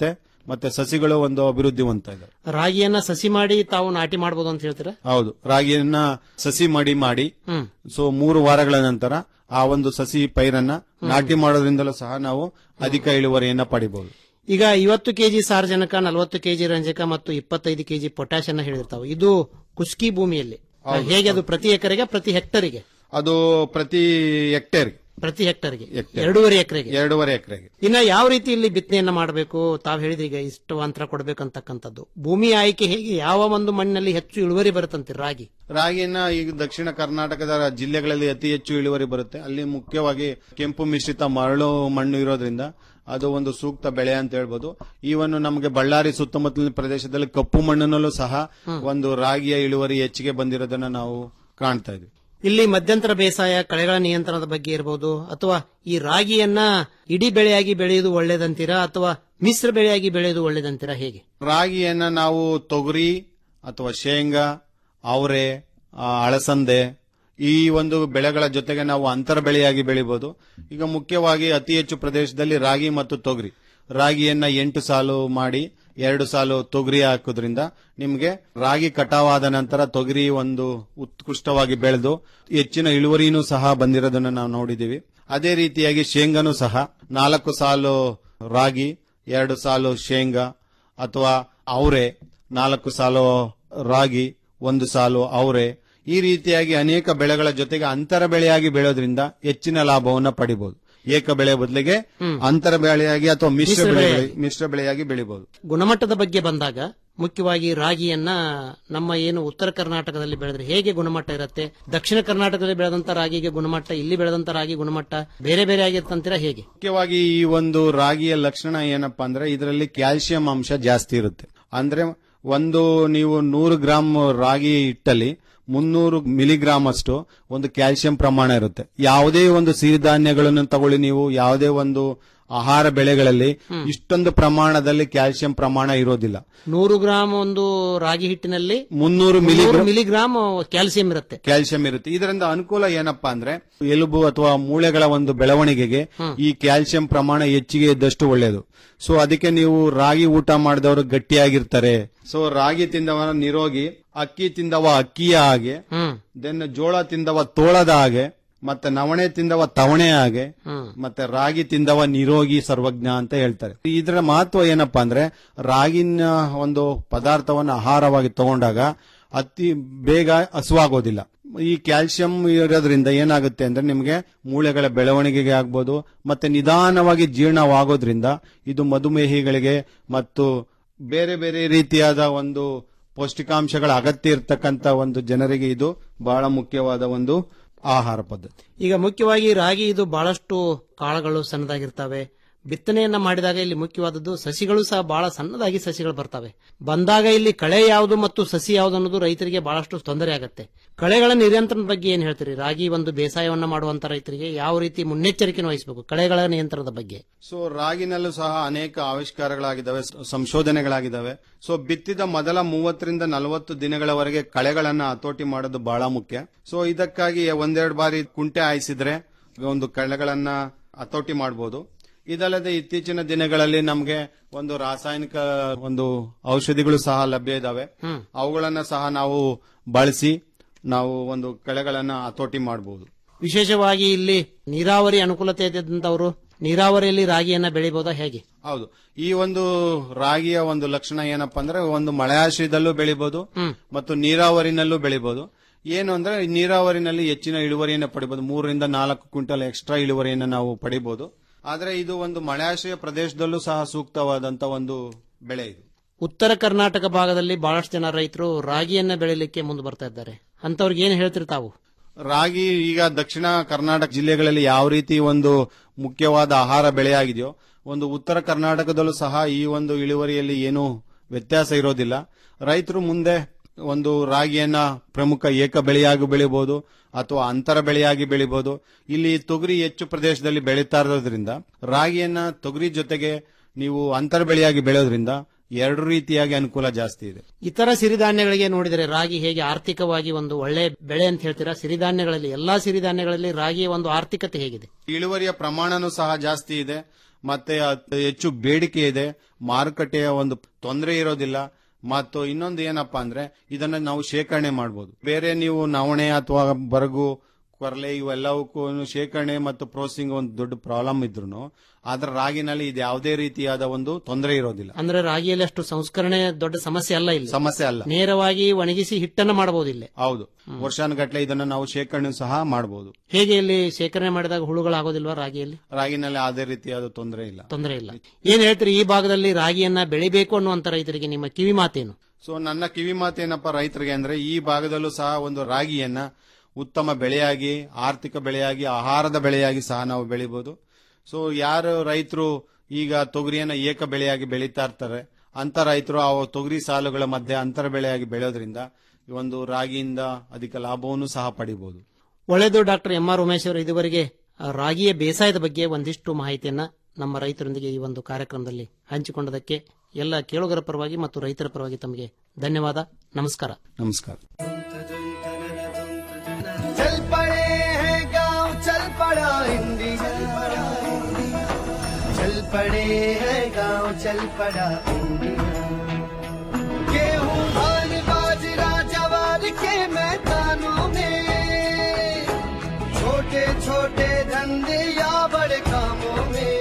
ಮತ್ತೆ ಸಸಿಗಳು ಒಂದು ಅಭಿವೃದ್ಧಿ ಹೊಂದ್ತಾ ಇದಾವೆ ರಾಗಿಯನ್ನ ಸಸಿ ಮಾಡಿ ತಾವು ನಾಟಿ ಮಾಡಬಹುದು ಅಂತ ಹೇಳ್ತೀರಾ ಹೌದು ರಾಗಿಯನ್ನ ಸಸಿ ಮಡಿ ಮಾಡಿ ಹ್ಮ್. ಸೊ ಮೂರು ವಾರಗಳ ನಂತರ ಆ ಒಂದು ಸಸಿ ಪೈರನ್ನ ನಾಟಿ ಮಾಡೋದ್ರಿಂದಲೂ ಸಹ ನಾವು ಅಧಿಕ ಇಳುವರಿಯನ್ನ ಪಡಿಬಹುದು ಈಗ ಐವತ್ತು ಕೆಜಿ ಸಾರಜನಕ ನಲವತ್ತು ಕೆಜಿ ರಂಜಕ ಮತ್ತು ಇಪ್ಪತ್ತೈದು ಕೆಜಿ ಪೊಟ್ಯಾಶ್ ಅನ್ನ ಹೇಳಿರ್ತಾವೆ ಇದು ಕುಸ್ಕಿ ಭೂಮಿಯಲ್ಲಿ ಹೌದು. ಹೇಗೆ ಅದು ಪ್ರತಿ ಎಕರೆಗೆ ಪ್ರತಿ ಹೆಕ್ಟರಿಗೆ ಅದು ಪ್ರತಿ ಹೆಕ್ಟೇರ್ ಪ್ರತಿ ಹೆಕ್ಟರ್ಗೆ ಎರಡೂವರೆ ಎಕರೆಗೆ ಎರಡೂವರೆ ಎಕರೆಗೆ ಇನ್ನ ಯಾವ ರೀತಿ ಇಲ್ಲಿ ಬಿತ್ತನೆಯನ್ನ ಮಾಡಬೇಕು ತಾವ್ ಹೇಳಿದ್ರಿ ಈಗ ಇಷ್ಟು ಅಂತರ ಕೊಡ್ಬೇಕಂತಕ್ಕಂಥದ್ದು ಭೂಮಿ ಆಯ್ಕೆ ಹೇಗೆ ಯಾವ ಒಂದು ಮಣ್ಣಿನಲ್ಲಿ ಹೆಚ್ಚು ಇಳುವರಿ ಬರುತ್ತಂತೆ ರಾಗಿ ರಾಗಿಯನ್ನ ಈಗ ದಕ್ಷಿಣ ಕರ್ನಾಟಕದ ಜಿಲ್ಲೆಗಳಲ್ಲಿ ಅತಿ ಹೆಚ್ಚು ಇಳುವರಿ ಬರುತ್ತೆ ಅಲ್ಲಿ ಮುಖ್ಯವಾಗಿ ಕೆಂಪು ಮಿಶ್ರಿತ ಮರಳು ಮಣ್ಣು ಇರೋದ್ರಿಂದ ಅದು ಒಂದು ಸೂಕ್ತ ಬೆಳೆ ಅಂತ ಹೇಳ್ಬೋದು ಈವನ್ ನಮಗೆ ಬಳ್ಳಾರಿ ಸುತ್ತಮುತ್ತಲಿನ ಪ್ರದೇಶದಲ್ಲಿ ಕಪ್ಪು ಮಣ್ಣಿನಲ್ಲೂ ಸಹ ಒಂದು ರಾಗಿಯ ಇಳುವರಿ ಹೆಚ್ಚಿಗೆ ಬಂದಿರೋದನ್ನ ನಾವು ಕಾಣ್ತಾ ಇದ್ವಿ ಇಲ್ಲಿ ಮಧ್ಯಂತರ ಬೇಸಾಯ ಕಳೆಗಳ ನಿಯಂತ್ರಣದ ಬಗ್ಗೆ ಇರಬಹುದು ಅಥವಾ ಈ ರಾಗಿಯನ್ನ ಇಡೀ ಬೆಳೆಯಾಗಿ ಬೆಳೆಯುವುದು ಒಳ್ಳೇದಂತೀರಾ ಅಥವಾ ಮಿಶ್ರ ಬೆಳೆಯಾಗಿ ಬೆಳೆಯುವುದು ಒಳ್ಳೇದಂತೀರಾ ಹೇಗೆ ರಾಗಿಯನ್ನ ನಾವು ತೊಗರಿ ಅಥವಾ ಶೇಂಗಾ ಅವರೆ ಆ, ಅಳಸಂದೆ ಈ ಒಂದು ಬೆಳೆಗಳ ಜೊತೆಗೆ ನಾವು ಅಂತರ ಬೆಳೆಯಾಗಿ ಬೆಳಿಬಹುದು ಈಗ ಮುಖ್ಯವಾಗಿ ಅತಿ ಹೆಚ್ಚು ಪ್ರದೇಶದಲ್ಲಿ ರಾಗಿ ಮತ್ತು ತೊಗರಿ ರಾಗಿಯನ್ನ ಎಂಟು ಸಾಲು ಮಾಡಿ ಎರಡು ಸಾಲು ತೊಗರಿ ಹಾಕೋದ್ರಿಂದ ನಿಮಗೆ ರಾಗಿ ಕಟಾವಾದ ನಂತರ ತೊಗರಿ ಒಂದು ಉತ್ಕೃಷ್ಟವಾಗಿ ಬೆಳೆದು ಹೆಚ್ಚಿನ ಇಳುವರಿನೂ ಸಹ ಬಂದಿರೋದನ್ನ ನಾವು ನೋಡಿದೀವಿ ಅದೇ ರೀತಿಯಾಗಿ ಶೇಂಗಾನು ಸಹ ನಾಲ್ಕು ಸಾಲು ರಾಗಿ ಎರಡು ಸಾಲು ಶೇಂಗಾ ಅಥವಾ ಅವರೆ ನಾಲ್ಕು ಸಾಲು ರಾಗಿ ಒಂದು ಸಾಲು ಅವರೆ ಈ ರೀತಿಯಾಗಿ ಅನೇಕ ಬೆಳೆಗಳ ಜೊತೆಗೆ ಅಂತರ ಬೆಳೆಯಾಗಿ ಬೆಳೆಯೋದ್ರಿಂದ ಹೆಚ್ಚಿನ ಲಾಭವನ್ನ ಪಡಿಬಹುದು ಏಕ ಬೆಳೆ ಬದಲಿಗೆ ಅಂತರ ಬೆಳೆಯಾಗಿ ಅಥವಾ ಮಿಶ್ರ ಮಿಶ್ರ ಬೆಳೆ ಬೆಳೆಯಾಗಿ. ಮಿಶ್ರ ಬೆಳೆಯಾಗಿ ಬೆಳಿಬಹುದು ಗುಣಮಟ್ಟದ ಬಗ್ಗೆ ಬಂದಾಗ ಮುಖ್ಯವಾಗಿ ರಾಗಿಯನ್ನ ನಮ್ಮ ಏನು ಉತ್ತರ ಕರ್ನಾಟಕದಲ್ಲಿ ಬೆಳೆದ್ರೆ ಹೇಗೆ ಗುಣಮಟ್ಟ ಇರುತ್ತೆ ದಕ್ಷಿಣ ಕರ್ನಾಟಕದಲ್ಲಿ ಬೆಳೆದಂತ ರಾಗಿಗೆ ಗುಣಮಟ್ಟ ಇಲ್ಲಿ ಬೆಳೆದಂತ ರಾಗಿ ಗುಣಮಟ್ಟ ಬೇರೆ ಬೇರೆ ಆಗಿರ್ತಂತೀರಾ ಹೇಗೆ ಮುಖ್ಯವಾಗಿ ಈ ಒಂದು ರಾಗಿಯ ಲಕ್ಷಣ ಏನಪ್ಪಾ ಅಂದ್ರೆ ಇದರಲ್ಲಿ ಕ್ಯಾಲ್ಸಿಯಂ ಅಂಶ ಜಾಸ್ತಿ ಇರುತ್ತೆ ಅಂದ್ರೆ ಒಂದು ನೀವು ನೂರು ಗ್ರಾಮ್ ರಾಗಿ ಹಿಟ್ಟಲ್ಲಿ ಮುನ್ನೂರು ಮಿಲಿಗ್ರಾಮ್ ಅಷ್ಟು ಒಂದು ಕ್ಯಾಲ್ಸಿಯಂ ಪ್ರಮಾಣ ಇರುತ್ತೆ ಯಾವುದೇ ಒಂದು ಸಿರಿಧಾನ್ಯಗಳನ್ನು ತಗೊಳ್ಳಿ ನೀವು ಯಾವುದೇ ಒಂದು ಆಹಾರ ಬೆಳೆಗಳಲ್ಲಿ ಇಷ್ಟೊಂದು ಪ್ರಮಾಣದಲ್ಲಿ ಕ್ಯಾಲ್ಸಿಯಂ ಪ್ರಮಾಣ ಇರೋದಿಲ್ಲ ನೂರು ಗ್ರಾಮ್ ಒಂದು ರಾಗಿ ಹಿಟ್ಟಿನಲ್ಲಿ ಮುನ್ನೂರು ಮುನ್ನೂರು ಮಿಲಿಗ್ರಾಮ್ ಮಿಲಿಗ್ರಾಮ್ ಕ್ಯಾಲ್ಸಿಯಂ ಇರುತ್ತೆ ಕ್ಯಾಲ್ಸಿಯಂ ಇರುತ್ತೆ ಇದರಿಂದ ಅನುಕೂಲ ಏನಪ್ಪಾ ಅಂದ್ರೆ ಎಲುಬು ಅಥವಾ ಮೂಳೆಗಳ ಒಂದು ಬೆಳವಣಿಗೆಗೆ ಈ ಕ್ಯಾಲ್ಸಿಯಂ ಪ್ರಮಾಣ ಹೆಚ್ಚಿಗೆ ಇದ್ದಷ್ಟು ಒಳ್ಳೆಯದು ಸೊ ಅದಕ್ಕೆ ನೀವು ರಾಗಿ ಊಟ ಮಾಡಿದವರು ಗಟ್ಟಿಯಾಗಿರ್ತಾರೆ ಸೊ ರಾಗಿ ತಿಂದವ ನಿರೋಗಿ ಅಕ್ಕಿ ತಿಂದವ ಅಕ್ಕಿಯ ಹಾಗೆ ದೆನ್ ಜೋಳ ತಿಂದವ ತೋಳದ ಹಾಗೆ ಮತ್ತೆ ನವಣೆ ತಿಂದವ ತವಣೆ ಹಾಗೆ ಮತ್ತೆ ರಾಗಿ ತಿಂದವ ನಿರೋಗಿ ಸರ್ವಜ್ಞ ಅಂತ ಹೇಳ್ತಾರೆ ಇದರ ಮಹತ್ವ ಏನಪ್ಪಾ ಅಂದ್ರೆ ರಾಗಿನ ಒಂದು ಪದಾರ್ಥವನ್ನು ಆಹಾರವಾಗಿ ತಗೊಂಡಾಗ ಅತಿ ಬೇಗ ಹಸುವಾಗೋದಿಲ್ಲ ಈ ಕ್ಯಾಲ್ಸಿಯಂ ಇರೋದ್ರಿಂದ ಏನಾಗುತ್ತೆ ಅಂದ್ರೆ ನಿಮಗೆ ಮೂಳೆಗಳ ಬೆಳವಣಿಗೆಗೆ ಆಗ್ಬೋದು ಮತ್ತೆ ನಿಧಾನವಾಗಿ ಜೀರ್ಣವಾಗೋದ್ರಿಂದ ಇದು ಮಧುಮೇಹಿಗಳಿಗೆ ಮತ್ತು ಬೇರೆ ಬೇರೆ ರೀತಿಯಾದ ಒಂದು ಪೌಷ್ಟಿಕಾಂಶಗಳ ಅಗತ್ಯ ಇರತಕ್ಕಂತ ಒಂದು ಜನರಿಗೆ ಇದು ಬಹಳ ಮುಖ್ಯವಾದ ಒಂದು ಆಹಾರ ಪದ್ಧತಿ ಈಗ ಮುಖ್ಯವಾಗಿ ರಾಗಿ ಇದು ಬಹಳಷ್ಟು ಕಾಳುಗಳು ಸಣ್ಣದಾಗಿರ್ತವೆ ಬಿತ್ತನೆಯನ್ನ ಮಾಡಿದಾಗ ಇಲ್ಲಿ ಮುಖ್ಯವಾದದ್ದು ಸಸಿಗಳು ಸಹ ಬಹಳ ಸಣ್ಣದಾಗಿ ಸಸಿಗಳು ಬರ್ತವೆ ಬಂದಾಗ ಇಲ್ಲಿ ಕಳೆ ಯಾವುದು ಮತ್ತು ಸಸಿ ಯಾವುದು ಅನ್ನೋದು ರೈತರಿಗೆ ಬಹಳಷ್ಟು ತೊಂದರೆ ಆಗುತ್ತೆ ಕಳೆಗಳ ನಿಯಂತ್ರಣದ ಬಗ್ಗೆ ಏನ್ ಹೇಳ್ತೀರಿ ರಾಗಿ ಒಂದು ಬೇಸಾಯವನ್ನ ಮಾಡುವಂತ ರೈತರಿಗೆ ಯಾವ ರೀತಿ ಮುನ್ನೆಚ್ಚರಿಕೆ ವಹಿಸಬೇಕು ಕಳೆಗಳ ನಿಯಂತ್ರಣದ ಬಗ್ಗೆ ಸೊ ರಾಗಿನಲ್ಲೂ ಸಹ ಅನೇಕ ಆವಿಷ್ಕಾರಗಳಾಗಿದ್ದಾವೆ ಸ- ಸಂಶೋಧನೆಗಳಾಗಿದ್ದಾವೆ ಸೊ ಬಿತ್ತಿದ ಮೊದಲ ಮೂವತ್ತರಿಂದ ನಲವತ್ತು ದಿನಗಳವರೆಗೆ ಕಳೆಗಳನ್ನ ಹತೋಟಿ ಮಾಡೋದು ಬಹಳ ಮುಖ್ಯ ಸೊ ಇದಕ್ಕಾಗಿ ಒಂದೆರಡು ಬಾರಿ ಕುಂಟೆ ಹಾಯಿಸಿದ್ರೆ ಒಂದು ಕಳೆಗಳನ್ನ ಹತೋಟಿ ಮಾಡಬಹುದು ಇದಲ್ಲದೆ ಇತ್ತೀಚಿನ ದಿನಗಳಲ್ಲಿ ನಮಗೆ ಒಂದು ರಾಸಾಯನಿಕ ಒಂದು ಔಷಧಿಗಳು ಸಹ ಲಭ್ಯ ಇದಾವೆ ಅವುಗಳನ್ನ ಸಹ ನಾವು ಬಳಸಿ ನಾವು ಒಂದು ಕಳೆಗಳನ್ನ ಹತೋಟಿ ಮಾಡಬಹುದು ವಿಶೇಷವಾಗಿ ಇಲ್ಲಿ ನೀರಾವರಿ ಅನುಕೂಲತೆ ಇದ್ದಂತವರು ನೀರಾವರಿಯಲ್ಲಿ ರಾಗಿಯನ್ನ ಬೆಳಿಬಹುದಾ ಹೇಗೆ ಹೌದು ಈ ಒಂದು ರಾಗಿಯ ಒಂದು ಲಕ್ಷಣ ಏನಪ್ಪಾ ಅಂದ್ರೆ ಒಂದು ಮಳೆಯಾಶ್ರಯದಲ್ಲೂ ಬೆಳಿಬಹುದು ಮತ್ತು ನೀರಾವರಿನಲ್ಲೂ ಬೆಳಿಬಹುದು ಏನು ಅಂದ್ರೆ ನೀರಾವರಿನಲ್ಲಿ ಹೆಚ್ಚಿನ ಇಳುವರಿಯನ್ನು ಪಡಿಬಹುದು ಮೂರರಿಂದ ನಾಲ್ಕು ಕ್ವಿಂಟಲ್ ಎಕ್ಸ್ಟ್ರಾ ಇಳುವರಿಯನ್ನು ನಾವು ಪಡಿಬಹುದು ಆದ್ರೆ ಇದು ಒಂದು ಮಳೆಯಾಶ್ರಯ ಪ್ರದೇಶದಲ್ಲೂ ಸಹ ಸೂಕ್ತವಾದಂತ ಒಂದು ಬೆಳೆ ಇದು ಉತ್ತರ ಕರ್ನಾಟಕ ಭಾಗದಲ್ಲಿ ಬಹಳಷ್ಟು ಜನ ರೈತರು ರಾಗಿಯನ್ನ ಬೆಳಿಲಿಕ್ಕೆ ಮುಂದೆ ಬರ್ತಾ ಇದ್ದಾರೆ ಅಂತವ್ರಿಗೆ ಏನ್ ಹೇಳ್ತೀರಿ ತಾವು ರಾಗಿ ಈಗ ದಕ್ಷಿಣ ಕರ್ನಾಟಕ ಜಿಲ್ಲೆಗಳಲ್ಲಿ ಯಾವ ರೀತಿ ಒಂದು ಮುಖ್ಯವಾದ ಆಹಾರ ಬೆಳೆಯಾಗಿದೆಯೋ ಒಂದು ಉತ್ತರ ಕರ್ನಾಟಕದಲ್ಲೂ ಸಹ ಈ ಒಂದು ಇಳುವರಿಯಲ್ಲಿ ಏನು ವ್ಯತ್ಯಾಸ ಇರೋದಿಲ್ಲ ರೈತರು ಮುಂದೆ ಒಂದು ರಾಗಿಯನ್ನ ಪ್ರಮುಖ ಏಕ ಬೆಳೆಯಾಗಿ ಬೆಳಿಬಹುದು ಅಥವಾ ಅಂತರ ಬೆಳೆಯಾಗಿ ಬೆಳಿಬಹುದು ಇಲ್ಲಿ ತೊಗರಿ ಹೆಚ್ಚು ಪ್ರದೇಶದಲ್ಲಿ ಬೆಳೀತಾ ಇರೋದ್ರಿಂದ ರಾಗಿಯನ್ನ ತೊಗರಿ ಜೊತೆಗೆ ನೀವು ಅಂತರ ಬೆಳೆಯಾಗಿ ಬೆಳೆಯೋದ್ರಿಂದ ಎರಡು ರೀತಿಯಾಗಿ ಅನುಕೂಲ ಜಾಸ್ತಿ ಇದೆ ಇತರ ಸಿರಿಧಾನ್ಯಗಳಿಗೆ ನೋಡಿದರೆ ರಾಗಿ ಹೇಗೆ ಆರ್ಥಿಕವಾಗಿ ಒಂದು ಒಳ್ಳೆ ಬೆಳೆ ಅಂತ ಹೇಳ್ತೀರಾ ಸಿರಿಧಾನ್ಯಗಳಲ್ಲಿ ಎಲ್ಲಾ ಸಿರಿಧಾನ್ಯಗಳಲ್ಲಿ ರಾಗಿಯ ಒಂದು ಆರ್ಥಿಕತೆ ಹೇಗಿದೆ ಇಳುವರಿಯ ಪ್ರಮಾಣನೂ ಸಹ ಜಾಸ್ತಿ ಇದೆ ಮತ್ತೆ ಅತ್- ಹೆಚ್ಚು ಬೇಡಿಕೆ ಇದೆ ಮಾರುಕಟ್ಟೆಯ ಒಂದು ತೊಂದರೆ ಇರೋದಿಲ್ಲ ಮತ್ತು ಇನ್ನೊಂದು ಏನಪ್ಪಾ ಅಂದ್ರೆ ಇದನ್ನ ನಾವು ಶೇಖರಣೆ ಮಾಡಬಹುದು ಬೇರೆ ನೀವು ನವಣೆ ಅಥವಾ ಬರಗು ಕೊರಲೆ ಇವೆಲ್ಲವಕ್ಕೂ ಶೇಖರಣೆ ಮತ್ತು ಪ್ರೋಸೆಸಿಂಗ್ ಒಂದು ದೊಡ್ಡ ಪ್ರಾಬ್ಲಮ್ ಇದ್ರು ಆದ್ರೆ ರಾಗಿನಲ್ಲಿ ಇದು ಯಾವುದೇ ರೀತಿಯಾದ ಒಂದು ತೊಂದರೆ ಇರೋದಿಲ್ಲ ಅಂದ್ರೆ ರಾಗಿಯಲ್ಲಿ ಅಷ್ಟು ಸಂಸ್ಕರಣೆ ದೊಡ್ಡ ಸಮಸ್ಯೆ ಅಲ್ಲ ಇಲ್ಲಿ ಸಮಸ್ಯೆ ಅಲ್ಲ ನೇರವಾಗಿ ಒಣಗಿಸಿ ಹಿಟ್ಟನ್ನು ಮಾಡಬಹುದು ಇಲ್ಲಿ ಹೌದು ವರ್ಷಾನುಗಟ್ಲೆ ಇದನ್ನ ನಾವು ಶೇಖರಣೆ ಸಹ ಮಾಡಬಹುದು ಹೇಗೆ ಇಲ್ಲಿ ಶೇಖರಣೆ ಮಾಡಿದಾಗ ಹುಳುಗಳಾಗೋದಿಲ್ವಾ ರಾಗಿಯಲ್ಲಿ ರಾಗಿನಲ್ಲಿ ಯಾವುದೇ ರೀತಿಯಾದ ತೊಂದರೆ ಇಲ್ಲ ತೊಂದರೆ ಇಲ್ಲ ಏನ್ ಹೇಳ್ತೀರಿ ಈ ಭಾಗದಲ್ಲಿ ರಾಗಿಯನ್ನ ಬೆಳಿಬೇಕು ಅನ್ನುವಂತ ರೈತರಿಗೆ ನಿಮ್ಮ ಕಿವಿ ಮಾತೇನು ಸೊ ನನ್ನ ಕಿವಿ ಮಾತೇನಪ್ಪ ರೈತರಿಗೆ ಅಂದ್ರೆ ಈ ಭಾಗದಲ್ಲೂ ಸಹ ಒಂದು ರಾಗಿಯನ್ನ ಉತ್ತಮ ಬೆಳೆಯಾಗಿ ಆರ್ಥಿಕ ಬೆಳೆಯಾಗಿ ಆಹಾರದ ಬೆಳೆಯಾಗಿ ಸಹ ನಾವು ಬೆಳಿಬಹುದು ಸೊ ಯಾರು ರೈತರು ಈಗ ತೊಗರಿಯನ್ನ ಏಕ ಬೆಳೆಯಾಗಿ ಬೆಳೀತಾ ಇರ್ತಾರೆ ಅಂತ ರೈತರು ಆ ತೊಗರಿ ಸಾಲುಗಳ ಮಧ್ಯೆ ಅಂತರ ಬೆಳೆಯಾಗಿ ಬೆಳೆಯೋದ್ರಿಂದ ಈ ಒಂದು ರಾಗಿಯಿಂದ ಅಧಿಕ ಲಾಭವನ್ನು ಸಹ ಪಡಿಬಹುದು ಒಳ್ಳೆಯದು ಡಾಕ್ಟರ್ ಎಂ ಆರ್ ಉಮೇಶ್ ಅವರು ಇದುವರೆಗೆ ಆ, ರಾಗಿಯ ಬೇಸಾಯದ ಬಗ್ಗೆ ಒಂದಿಷ್ಟು ಮಾಹಿತಿಯನ್ನ ನಮ್ಮ ರೈತರೊಂದಿಗೆ ಈ ಒಂದು ಕಾರ್ಯಕ್ರಮದಲ್ಲಿ ಹಂಚಿಕೊಂಡದಕ್ಕೆ ಎಲ್ಲ ಕೇಳುಗರ ಪರವಾಗಿ ಮತ್ತು ರೈತರ ಪರವಾಗಿ ತಮಗೆ ಧನ್ಯವಾದ ನಮಸ್ಕಾರ ನಮಸ್ಕಾರ चल पड़े हैं गांव चल पड़ा इंडिया चल पड़े हैं गांव चल पड़ा इंडिया गेहूं धान बाजरा जवार के मैदानों में छोटे छोटे धंधे या बड़े कामों में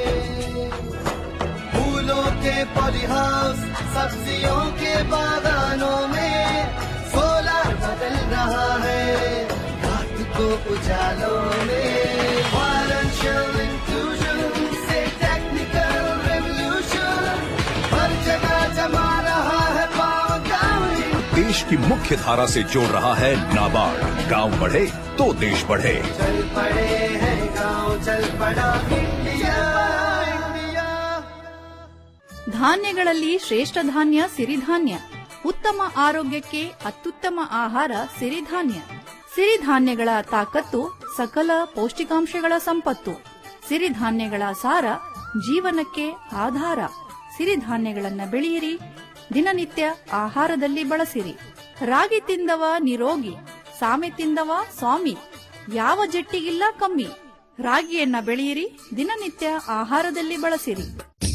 फूलों के पॉलीहाउस सब्जियों के बागानों में सोलर बदल रहा है रात को उजालों में फाइनेंशियल इंक्लूजन से टेक्निकल रेवोल्यूशन हर जगह जमा रहा है पावर गांव देश की मुख्य धारा से जोड़ रहा है नाबार्ड गांव बढ़े तो देश बढ़े चल पड़े हैं गांव चल पड़ा इंडिया इंडिया ಧಾನ್ಯಗಳಲ್ಲಿ ಶ್ರೇಷ್ಠ ಧಾನ್ಯ ಸಿರಿಧಾನ್ಯ ಉತ್ತಮ ಆರೋಗ್ಯಕ್ಕೆ ಅತ್ಯುತ್ತಮ ಆಹಾರ ಸಿರಿಧಾನ್ಯ ಸಿರಿಧಾನ್ಯಗಳ ತಾಕತ್ತು ಸಕಲ ಪೌಷ್ಟಿಕಾಂಶಗಳ ಸಂಪತ್ತು ಸಿರಿಧಾನ್ಯಗಳ ಸಾರ ಜೀವನಕ್ಕೆ ಆಧಾರ ಸಿರಿಧಾನ್ಯಗಳನ್ನ ಬೆಳೆಯಿರಿ ದಿನನಿತ್ಯ ಆಹಾರದಲ್ಲಿ ಬಳಸಿರಿ ರಾಗಿ ತಿಂದವ ನಿರೋಗಿ ಸಾಮೆ ತಿಂದವ ಸ್ವಾಮಿ ಯಾವ ಜಟ್ಟಿಗಿಲ್ಲ ಕಮ್ಮಿ ರಾಗಿಯನ್ನ ಬೆಳೆಯಿರಿ ದಿನನಿತ್ಯ ಆಹಾರದಲ್ಲಿ ಬಳಸಿರಿ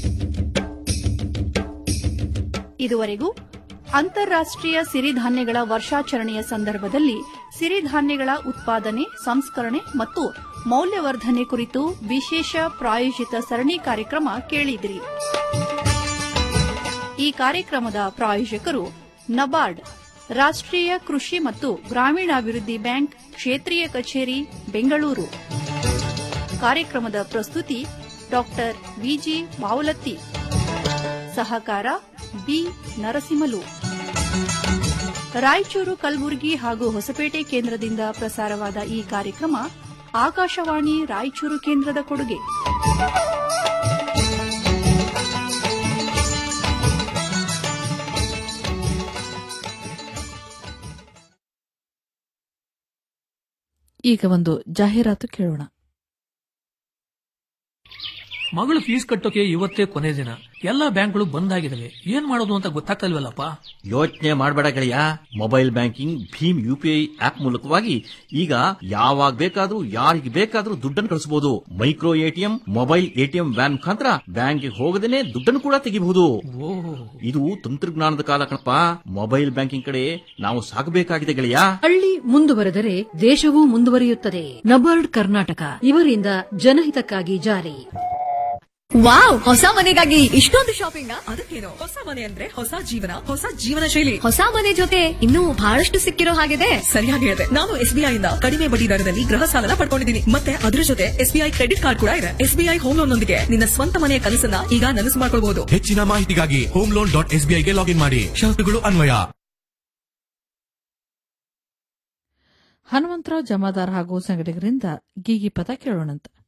ಇದುವರೆಗೂ ಅಂತಾರಾಷ್ಟ್ರೀಯ ಸಿರಿಧಾನ್ಯಗಳ ವರ್ಷಾಚರಣೆಯ ಸಂದರ್ಭದಲ್ಲಿ ಸಿರಿಧಾನ್ಯಗಳ ಉತ್ಪಾದನೆ ಸಂಸ್ಕರಣೆ ಮತ್ತು ಮೌಲ್ಯವರ್ಧನೆ ಕುರಿತು ವಿಶೇಷ ಪ್ರಾಯೋಜಿತ ಸರಣಿ ಕಾರ್ಯಕ್ರಮ ಕೇಳಿದ್ರಿ ಈ ಕಾರ್ಯಕ್ರಮದ ಪ್ರಾಯೋಜಕರು ನಬಾರ್ಡ್ ರಾಷ್ಟ್ರೀಯ ಕೃಷಿ ಮತ್ತು ಗ್ರಾಮೀಣಾಭಿವೃದ್ಧಿ ಬ್ಯಾಂಕ್ ಕ್ಷೇತ್ರೀಯ ಕಚೇರಿ ಬೆಂಗಳೂರು ಕಾರ್ಯಕ್ರಮದ ಪ್ರಸ್ತುತಿ ಡಾಕ್ಟರ್ ವಿಜಿ ಬಾವಲತ್ತಿ ಸಹಕಾರ ಬಿ ನರಸಿಂಹಲು ರಾಯಚೂರು ಕಲಬುರಗಿ ಹಾಗೂ ಹೊಸಪೇಟೆ ಕೇಂದ್ರದಿಂದ ಪ್ರಸಾರವಾದ ಈ ಕಾರ್ಯಕ್ರಮ ಆಕಾಶವಾಣಿ ರಾಯಚೂರು ಕೇಂದ್ರದ ಕೊಡುಗೆ ಈಗ ಒಂದು ಜಾಹೀರಾತು ಕೇಳೋಣ ಮಗಳು ಫೀಸ್ ಕಟ್ಟೋಕೆ ಇವತ್ತೇ ಕೊನೆ ದಿನ ಎಲ್ಲಾ ಬ್ಯಾಂಕ್ಗಳು ಬಂದ್ ಆಗಿದಾವೆ ಏನ್ ಮಾಡೋದು ಅಂತ ಗೊತ್ತಾಗ್ತಲ್ವಲ್ಲಪ್ಪ ಯೋಚನೆ ಮಾಡಬೇಡ ಗೆಳೆಯ ಮೊಬೈಲ್ ಬ್ಯಾಂಕಿಂಗ್ ಭೀಮ್ ಯುಪಿಐ ಆಪ್ ಮೂಲಕವಾಗಿ ಈಗ ಯಾವಾಗ ಬೇಕಾದ್ರೂ ಯಾರಿಗೆ ಬೇಕಾದ್ರೂ ದುಡ್ಡನ್ನು ಕಳಿಸಬಹುದು micro ATM mobile ATM van ಮುಖಾಂತರ ಬ್ಯಾಂಕ್ಗೆ ಹೋಗದೇನೆ ದುಡ್ಡನ್ನು ಕೂಡ ತೆಗಿಬಹುದು ಇದು ತಂತ್ರಜ್ಞಾನದ ಕಾಲ ಕಣಪ್ಪ ಮೊಬೈಲ್ ಬ್ಯಾಂಕಿಂಗ್ ಕಡೆ ನಾವು ಸಾಗಬೇಕಾಗಿದೆ ಗೆಳೆಯ ಹಳ್ಳಿ ಮುಂದುವರೆದರೆ ದೇಶವೂ ಮುಂದುವರಿಯುತ್ತದೆ ನಬಾರ್ಡ್ ಕರ್ನಾಟಕ ಇವರಿಂದ ಜನಹಿತಕ್ಕಾಗಿ ಜಾರಿ ವಾವ್ ಹೊಸ ಮನೆಗಾಗಿ ಇಷ್ಟೊಂದು ಶಾಪಿಂಗ್ ಅದಕ್ಕೇನು ಹೊಸ ಮನೆ ಅಂದ್ರೆ ಹೊಸ ಜೀವನ ಹೊಸ ಜೀವನ ಶೈಲಿ ಹೊಸ ಮನೆ ಜೊತೆ ಇನ್ನೂ ಬಹಳಷ್ಟು ಸಿಕ್ಕಿರೋ ಹಾಗಿದೆ ಸರಿಯಾಗಿ ಹೇಳಿದೆ ನಾನು ಎಸ್ಬಿಐ ಇಂದ ಕಡಿಮೆ ಬಡ್ಡಿ ದರದಲ್ಲಿ ಗೃಹ ಸಾಲನ ಪಡ್ಕೊಂಡಿದ್ದೀನಿ ಮತ್ತೆ ಅದ್ರ ಜೊತೆ ಎಸ್ಬಿಐ ಕ್ರೆಡಿಟ್ ಕಾರ್ಡ್ ಕೂಡ ಇದೆ ಎಸ್ಬಿಐ ಹೋಮ್ ಲೋನ್ ನೊಂದಿಗೆ ನಿನ್ನ ಸ್ವಂತ ಮನೆಯ ಕನಸನ್ನ ಈಗ ನನಸು ಮಾಡ್ಕೊಳ್ಬಹುದು ಹೆಚ್ಚಿನ ಮಾಹಿತಿಗಾಗಿ ಹೋಮ್ ಲೋನ್ ಡಾಟ್ ಎಸ್ಬಿಐಗೆ ಲಾಗಿನ್ ಮಾಡಿ ಷರತ್ತುಗಳು ಅನ್ವಯ ಹನುಮಂತರಾವ್ ಜಮಾದಾರ್ ಹಾಗೂ ಸಂಗಡಿಗರಿಂದ ಗೀಗಿ ಪದ ಕೇಳೋಣಂತ